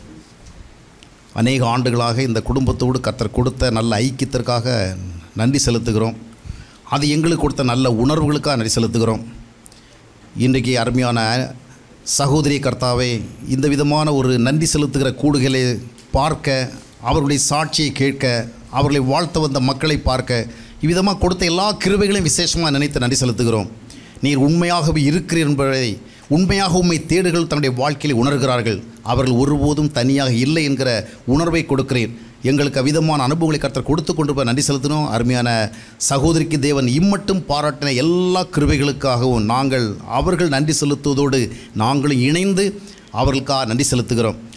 அநேக ஆண்டுகளாக இந்த குடும்பத்தோடு கர்த்தர் கொடுத்த நல்ல ஐக்கியத்திற்காக நன்றி செலுத்துகிறோம் அது எங்களுக்கு கொடுத்த நல்ல உணர்வுகளுக்காக நன்றி செலுத்துகிறோம் இன்றைக்கு அருமையான சகோதரி கர்த்தாவே இந்த விதமான ஒரு நன்றி செலுத்துகிற கூடுகளை பார்க்க அவர்களுடைய சாட்சியை கேட்க அவர்களை வாழ்த்த வந்த மக்களை பார்க்க இவ்விதமாக கொடுத்த எல்லா கிருபைகளையும் விசேஷமாக நினைத்து நன்றி செலுத்துகிறோம் நீர் உண்மையாகவே இருக்கிறீர் என்பதை உண்மையாக உண்மை தேடுகள் தன்னுடைய வாழ்க்கையில் உணர்கிறார்கள் அவர்கள் ஒருபோதும் தனியாக இல்லை என்கிற உணர்வை கொடுக்கிறேன் எங்களுக்கு அவ்விதமான அனுபவங்களை கர்த்தர் கொடுத்து கொண்டு போய் நன்றி செலுத்தினோம் அருமையான சகோதரிக்கு தேவன் இம்மட்டும் பாராட்டின எல்லா கிருபைகளுக்காகவும் நாங்கள் அவர்கள் நன்றி செலுத்துவதோடு நாங்களும் இணைந்து அவர்களுக்காக நன்றி செலுத்துகிறோம்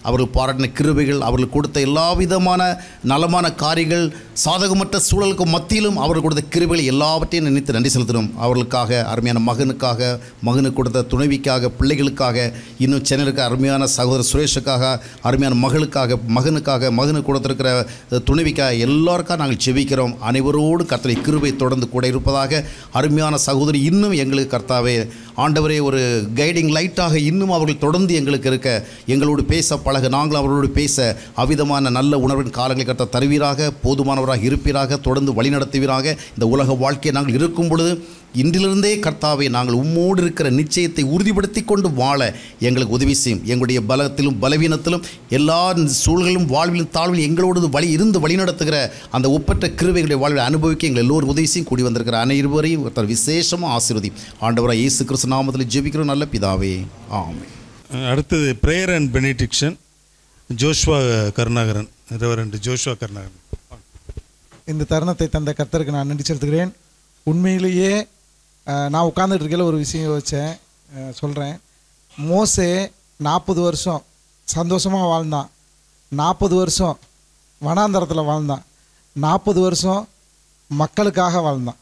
அவர்கள் பாராட்டின கிருபைகள் அவர்கள் கொடுத்த எல்லா விதமான நலமான காரியங்கள் சாதகமற்ற சூழலுக்கு மத்தியிலும் அவர்கள் கொடுத்த கிருபைகள் எல்லாவற்றையும் நினைத்து நன்றி செலுத்தணும் அவர்களுக்காக அருமையான மகனுக்காக மகனுக்கு கொடுத்த துணைவிக்காக பிள்ளைகளுக்காக இன்னும் சென்னையிலுக்கு அருமையான சகோதரர் சுரேஷுக்காக அருமையான மகளுக்காக மகனுக்காக மகனுக்கு கொடுத்திருக்கிற அஹ், துணைவிக்காக எல்லாருக்காக நாங்கள் செபிக்கிறோம் அனைவரோடு கர்த்தரை கிருபை தொடர்ந்து கூட இருப்பதாக அருமையான சகோதரி இன்னும் எங்களுக்கு கர்த்தாவே ஆண்டவரே ஒரு கைடிங் லைட்டாக இன்னும் அவர்கள் தொடர்ந்து எங்களுக்கு இருக்க எங்களோடு பேச பழக நாங்களும் அவர்களோடு பேச அவ்விதமான நல்ல உணர்வின் காலங்களை கர்த்தர் தருவீராக போதுமானவராக இருப்பீராக தொடர்ந்து வழிநடத்துவீராக இந்த உலக வாழ்க்கையை நாங்கள் இருக்கும் பொழுது இன்றிலிருந்தே கர்த்தாவை நாங்கள் உம்மோடு இருக்கிற நிச்சயத்தை உறுதிப்படுத்தி கொண்டு வாழ எங்களுக்கு உதவி செய்யும் எங்களுடைய பலத்திலும் பலவீனத்திலும் எல்லா சூழல்களும் வாழ்விலும் தாழ்விலும் எங்களோடு வழி இருந்து வழிநடத்துகிற அந்த ஒப்பற்ற கிருவைகளுடைய வாழ்வில் அனுபவிக்க எங்கள் எல்லோரும் உதவி செய்யும் கூடி வந்திருக்கிற அனைவரையும் ஒருத்தர் விசேஷமாக ஆசீர்வதி ஆண்டவராக இயேசு கிறிஸ்து நாமத்தில் ஜெபிக்கிறோம் நல்ல பிதாவே ஆமென் அடுத்தது prayer and benediction Joshua Karunakaran reverend Joshua Karunakaran இந்த தருணத்தை தந்த கர்த்தருக்கு நான் நன்றி செலுத்துகிறேன் உண்மையிலேயே அஹ், நான் உட்கார்ந்துட்டு இருக்கையில் ஒரு விஷயம் யோசித்தேன் சொல்கிறேன் மோசே நாற்பது வருஷம் சந்தோஷமாக வாழ்ந்தான் நாற்பது வருஷம் வனாந்தரத்தில் வாழ்ந்தான் நாற்பது வருஷம் மக்களுக்காக வாழ்ந்தான்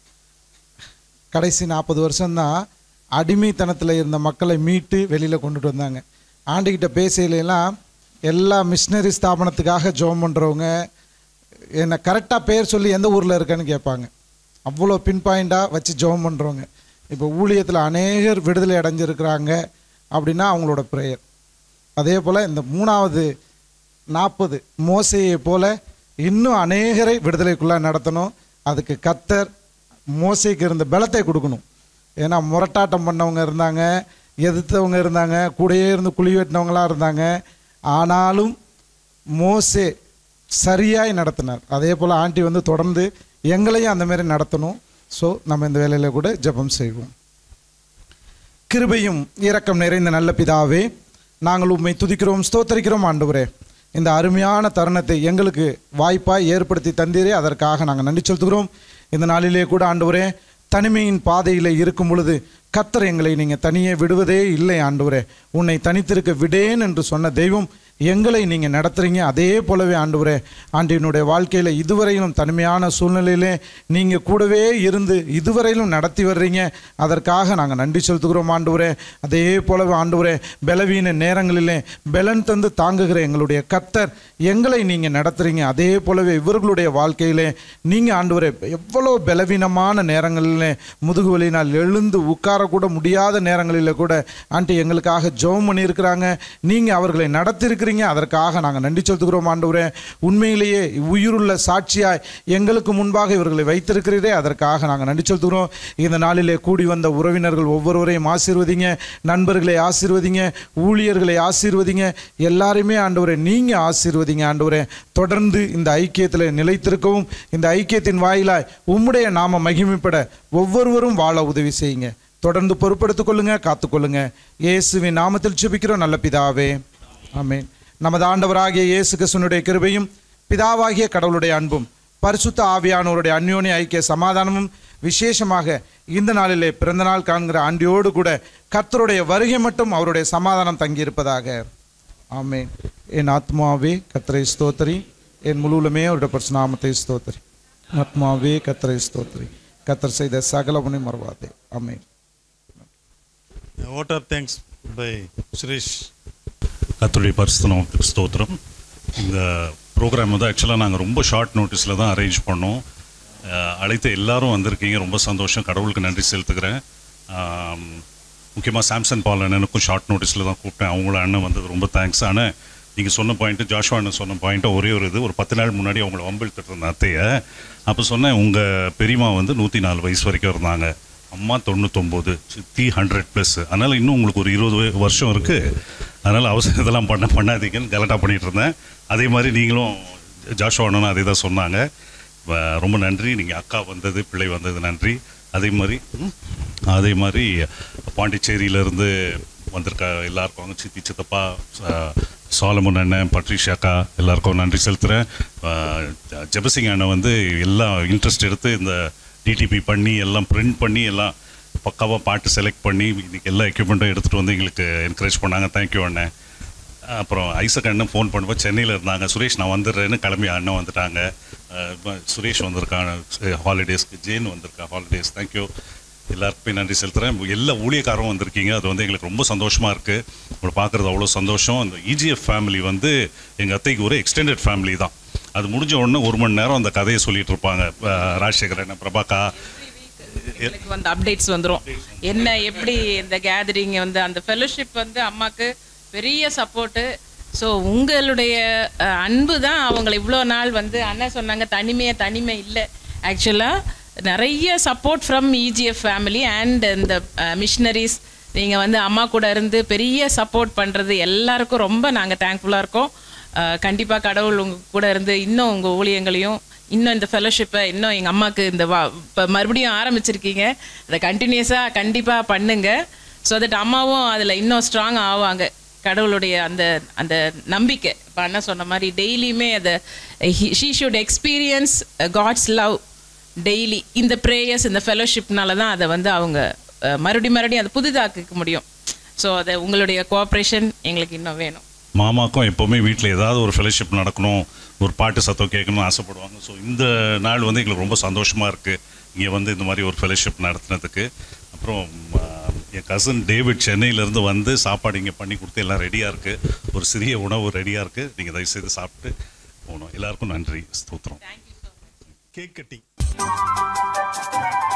கடைசி நாற்பது வருஷம்தான் அடிமைத்தனத்தில் இருந்த மக்களை மீட்டு வெளியில் கொண்டுட்டு வந்தாங்க ஆண்டுக்கிட்ட பேசையிலலாம் எல்லா மிஷினரி ஸ்தாபனத்துக்காக ஜோம் பண்ணுறவங்க என்னை கரெக்டாக பேர் சொல்லி எந்த ஊரில் இருக்கேன்னு கேட்பாங்க அவ்வளோ பின் பாயிண்டாக வச்சு ஜோம் பண்ணுறவங்க இப்போ ஊழியத்தில் அநேகர் விடுதலை அடைஞ்சிருக்கிறாங்க அப்படின்னா அவங்களோட ப்ரேயர் அதே போல் இந்த மூணாவது நாற்பது மோசையை போல இன்னும் அநேகரை விடுதலைக்குள்ளே நடத்தணும் அதுக்கு கத்தர் மோசைக்கு இருந்த பலத்தை கொடுக்கணும் ஏன்னா முரட்டாட்டம் பண்ணவங்க இருந்தாங்க எதிர்த்தவங்க இருந்தாங்க கூடயே இருந்து குழி வெட்டினவங்களாம் இருந்தாங்க ஆனாலும் மோசே சரியாய் நடத்தினார் அதே போல் ஆண்டி வந்து தொடர்ந்து எங்களையும் அந்த மாதிரி நடத்தணும் ஸோ நம்ம இந்த வேலையில் கூட ஜெபம் செய்வோம் கிருபையும் இரக்கம் நிறைந்த நல்ல பிதாவே நாங்கள் உம்மை துதிக்கிறோம் ஸ்தோத்தரிக்கிறோம் ஆண்டவரே இந்த அருமையான தருணத்தை எங்களுக்கு வாய்ப்பாய் ஏற்படுத்தி தந்தீரே அதற்காக நாங்கள் நன்றி செலுத்துகிறோம் இந்த நாளிலே கூட ஆண்டவரே தனிமையின் பாதையில் இருக்கும் பொழுது கத்தர் எங்களை நீங்கள் தனியே விடுவதே இல்லை ஆண்டவரே உன்னை தனித்திருக்க விடேன் என்று சொன்ன தெய்வம் எங்களை நீங்கள் நடத்துகிறீங்க அதே போலவே ஆண்டவரே ஆண்டினுடைய வாழ்க்கையில் இதுவரையிலும் தனிமையான சூழ்நிலையிலே நீங்கள் கூடவே இருந்து இதுவரையிலும் நடத்தி வர்றீங்க அதற்காக நாங்கள் நன்றி செலுத்துகிறோம் ஆண்டவரே அதே போலவே ஆண்டவரே பலவீன நேரங்களிலே பலன் தந்து தாங்குகிற எங்களுடைய கத்தர் எங்களை நீங்கள் நடத்துகிறீங்க அதே போலவே இவர்களுடைய வாழ்க்கையிலே நீங்கள் ஆண்டவரே எவ்வளோ பலவீனமான நேரங்களிலே முதுகு வலியினால் எழுந்து உட்காரக்கூட முடியாத நேரங்களில் கூட ஆண்டி எங்களுக்காக ஜெபம் பண்ணியிருக்கிறாங்க நீங்கள் அவர்களை நடத்தியிருக்கிறீங்க அதற்காக நாங்கள் நன்றி செலுத்துகிறோம் ஆண்டவரே உண்மையிலேயே உயிருள்ள சாட்சியாய் எங்களுக்கு முன்பாக இவர்களை வைத்திருக்கிறீரே அதற்காக நாங்கள் நன்றி செலுத்துகிறோம் இந்த நாளிலே கூடி வந்த உறவினர்கள் ஒவ்வொருவரையும் ஆசீர்வதிங்க நண்பர்களை ஆசீர்வதிங்க ஊழியர்களை ஆசீர்வதிங்க எல்லாரையுமே ஆண்டவரே நீங்கள் ஆசீர்வதிங்க ஆண்டவரே தொடர்ந்து இந்த ஐக்கியத்தில் நிலைத்திருக்கவும் இந்த ஐக்கியத்தின் வாயிலாய் உம்முடைய நாம மகிமைப்பட ஒவ்வொருவரும் வாழ உதவி செய்யுங்க தொடர்ந்து பொறுப்படுத்திக் கொள்ளுங்க காத்துக்கொள்ளுங்க இயேசுவின் நாமத்தில் ஜெபிக்கிறோம் நல்ல பிதாவே ஆமென் நமது ஆண்டவராகிய இயேசு கிறிஸ்துனுடைய கிருபையும் பிதாவாகிய கடவுளுடைய அன்பும் பரிசுத்த ஆவியானவருடைய அந்யோன்ய ஐக்கிய சமாதானமும் விசேஷமாக இந்த நாளிலே பிறந்தநாள் காண்கிற ஆண்டியோடு கூட கர்த்தருடைய வருகை மட்டும் அவருடைய சமாதானம் தங்கியிருப்பதாக ஆமென் என் ஆத்மாவே கர்த்தரை ஸ்தோத்திரி என் முழுவலுமே அவருடைய பரிசுநாமத்தை ஸ்தோத்திரி ஆத்மாவே கர்த்தரை ஸ்தோத்திரி கர்த்தர் செய்த சகலவனை மறவாதே ஆமென் what are thanks by Suresh கர்த்தருடைய பரிசுத்தம் ஸ்தோத்திரம் இந்த ப்ரோக்ராம் வந்து ஆக்சுவலாக நாங்கள் ரொம்ப ஷார்ட் நோட்டீஸில் தான் அரேஞ்ச் பண்ணோம் அஹ், அழைத்த எல்லாரும் வந்திருக்கீங்க ரொம்ப சந்தோஷம் கடவுளுக்கு நன்றி செலுத்துக்கிறேன் முக்கியமாக சாம்சன் பால் அண்ணனுக்கும் ஷார்ட் நோட்டீஸில் தான் கூப்பிட்டேன் அவங்கள அண்ணன் வந்தது ரொம்ப தேங்க்ஸ் ஆனால் நீங்கள் சொன்ன பாயிண்ட்டு ஜாஷுவா அண்ணன் சொன்ன பாயிண்ட்டு ஒரே ஒரு இது ஒரு பத்து நாள் முன்னாடி அவங்கள வம்பிழுத்துட்டு இருந்த அத்தையை அப்போ சொன்னேன் உங்கள் பெரியம்மா வந்து நூற்றி நாலு வயசு வரைக்கும் இருந்தாங்க அம்மா தொண்ணூத்தொம்போது சித்தி ஹண்ட்ரட் ப்ளஸ் அதனால் இன்னும் உங்களுக்கு ஒரு இருபது வய- வருஷம் இருக்குது அதனால் அவசரம் இதெல்லாம் பண்ண பண்ணாதீங்கன்னு கலட்டா பண்ணிட்டு இருந்தேன் அதே மாதிரி நீங்களும் ஜாஷுவா அண்ணனும் அதே தான் சொன்னாங்க வ- ரொம்ப நன்றி நீங்கள் அக்கா வந்தது பிள்ளை வந்தது நன்றி அதே மாதிரி ம், அதே மாதிரி பாண்டிச்சேரியிலேருந்து வந்திருக்க எல்லாருக்கும் அவங்க சித்தி சித்தப்பா ச- சாலமன் அண்ணன் பட்ரிஷா அக்கா எல்லாருக்கும் நன்றி செலுத்துகிறேன் ஜெபசிங் அண்ணன் வந்து எல்லாம் இன்ட்ரெஸ்ட் எடுத்து இந்த டிடிபி பண்ணி எல்லாம் பிரிண்ட் பண்ணி எல்லாம் பக்காவாக பாட்டு செலக்ட் பண்ணி இன்னைக்கு எல்லா எக்யூப்மெண்ட்டும் எடுத்துகிட்டு வந்து எங்களுக்கு என்கரேஜ் பண்ணாங்க தேங்க்யூ அண்ணன் அப்புறம் ஐசக் அண்ணன் ஃபோன் பண்ணும்போது சென்னையில் இருந்தாங்க சுரேஷ் நான் வந்துடுறேன்னு கிளம்பி அண்ணன் வந்துட்டாங்க அஹ் இப்ப சுரேஷ் வந்திருக்காங்க ஹாலிடேஸ்க்கு ஜேன் வந்திருக்கா ஹாலிடேஸ் தேங்க்யூ எல்லாருக்குமே நன்றி செலுத்துகிறேன் எல்லா ஊழியக்காரரும் வந்திருக்கீங்க அது வந்து எங்களுக்கு ரொம்ப சந்தோஷமாக இருக்குது உங்களை பார்க்குறது அவ்வளோ சந்தோஷம் அந்த இஜிஎஃப் ஃபேமிலி வந்து எங்கள் அத்தைக்கு ஒரு எக்ஸ்டெண்டட் ஃபேமிலி தான் அது முடிஞ்ச உடனே ஒரு மணி நேரம் அந்த கதையை சொல்லிட்டு இருப்பாங்க அஹ் ராஜசேகரன் பிரபாகா எனக்கு வந்து அப்டேட்ஸ் வந்துரும் என்ன எப்படி இந்த கேதரிங் வந்து அந்த ஃபெலோஷிப் வந்து அம்மாக்கு பெரிய சப்போர்ட்டு ஸோ உங்களுடைய அஹ், அன்பு தான் அவங்களை இவ்வளோ நாள் வந்து அண்ணன் சொன்னாங்க தனிமையை தனிமை இல்லை ஆக்சுவலாக நிறைய support from EGF family and இந்த மிஷினரிஸ் நீங்கள் வந்து அம்மா கூட இருந்து பெரிய சப்போர்ட் பண்ணுறது எல்லாருக்கும் ரொம்ப நாங்கள் தேங்க்ஃபுல்லாக இருக்கோம் கண்டிப்பாக கடவுள் உங்க கூட இருந்து இன்னும் உங்கள் ஊழியங்களையும் இன்னும் இந்த ஃபெலோஷிப்பை இன்னும் எங்கள் அம்மாவுக்கு இந்த வா இப்போ மறுபடியும் ஆரம்பிச்சிருக்கீங்க அதை கண்டினியூஸாக கண்டிப்பாக பண்ணுங்க ஸோ தட் அம்மாவும் அதில் இன்னும் ஸ்ட்ராங் ஆவாங்க கடவுளுடைய அந்த அந்த நம்பிக்கை இப்போ அண்ணா சொன்ன மாதிரி டெய்லியுமே அதை she should experience God's love daily இந்த ப்ரேயர்ஸ் இந்த ஃபெலோஷிப்னால தான் அதை வந்து அவங்க அஹ், மறுபடியும் மறுபடியும் அதை புதிதாக்கிக்க முடியும் ஸோ அதை உங்களுடைய கோஆப்ரேஷன் எங்களுக்கு இன்னும் வேணும் மாமாக்கும் எப்போவுமே வீட்டில் ஏதாவது ஒரு ஃபெலோஷிப் நடக்கணும் ஒரு பாட்டு சத்தம் கேட்கணும்னு ஆசைப்படுவாங்க ஸோ இந்த நாள் வந்து எங்களுக்கு ரொம்ப சந்தோஷமாக இருக்குது இங்கே வந்து இந்த மாதிரி ஒரு ஃபெலோஷிப் நடத்துனதுக்கு அப்புறம் ஆ, என் கசின் டேவிட் சென்னையிலேருந்து வந்து சாப்பாடு இங்கே பண்ணி கொடுத்து எல்லாம் ரெடியாக இருக்குது ஒரு சிறிய உணவு ரெடியாக இருக்குது நீங்கள் தயவுசெய்து சாப்பிட்டு போகணும் எல்லாருக்கும் நன்றி ஸ்தோத்திரம் கேக் கட்டிங்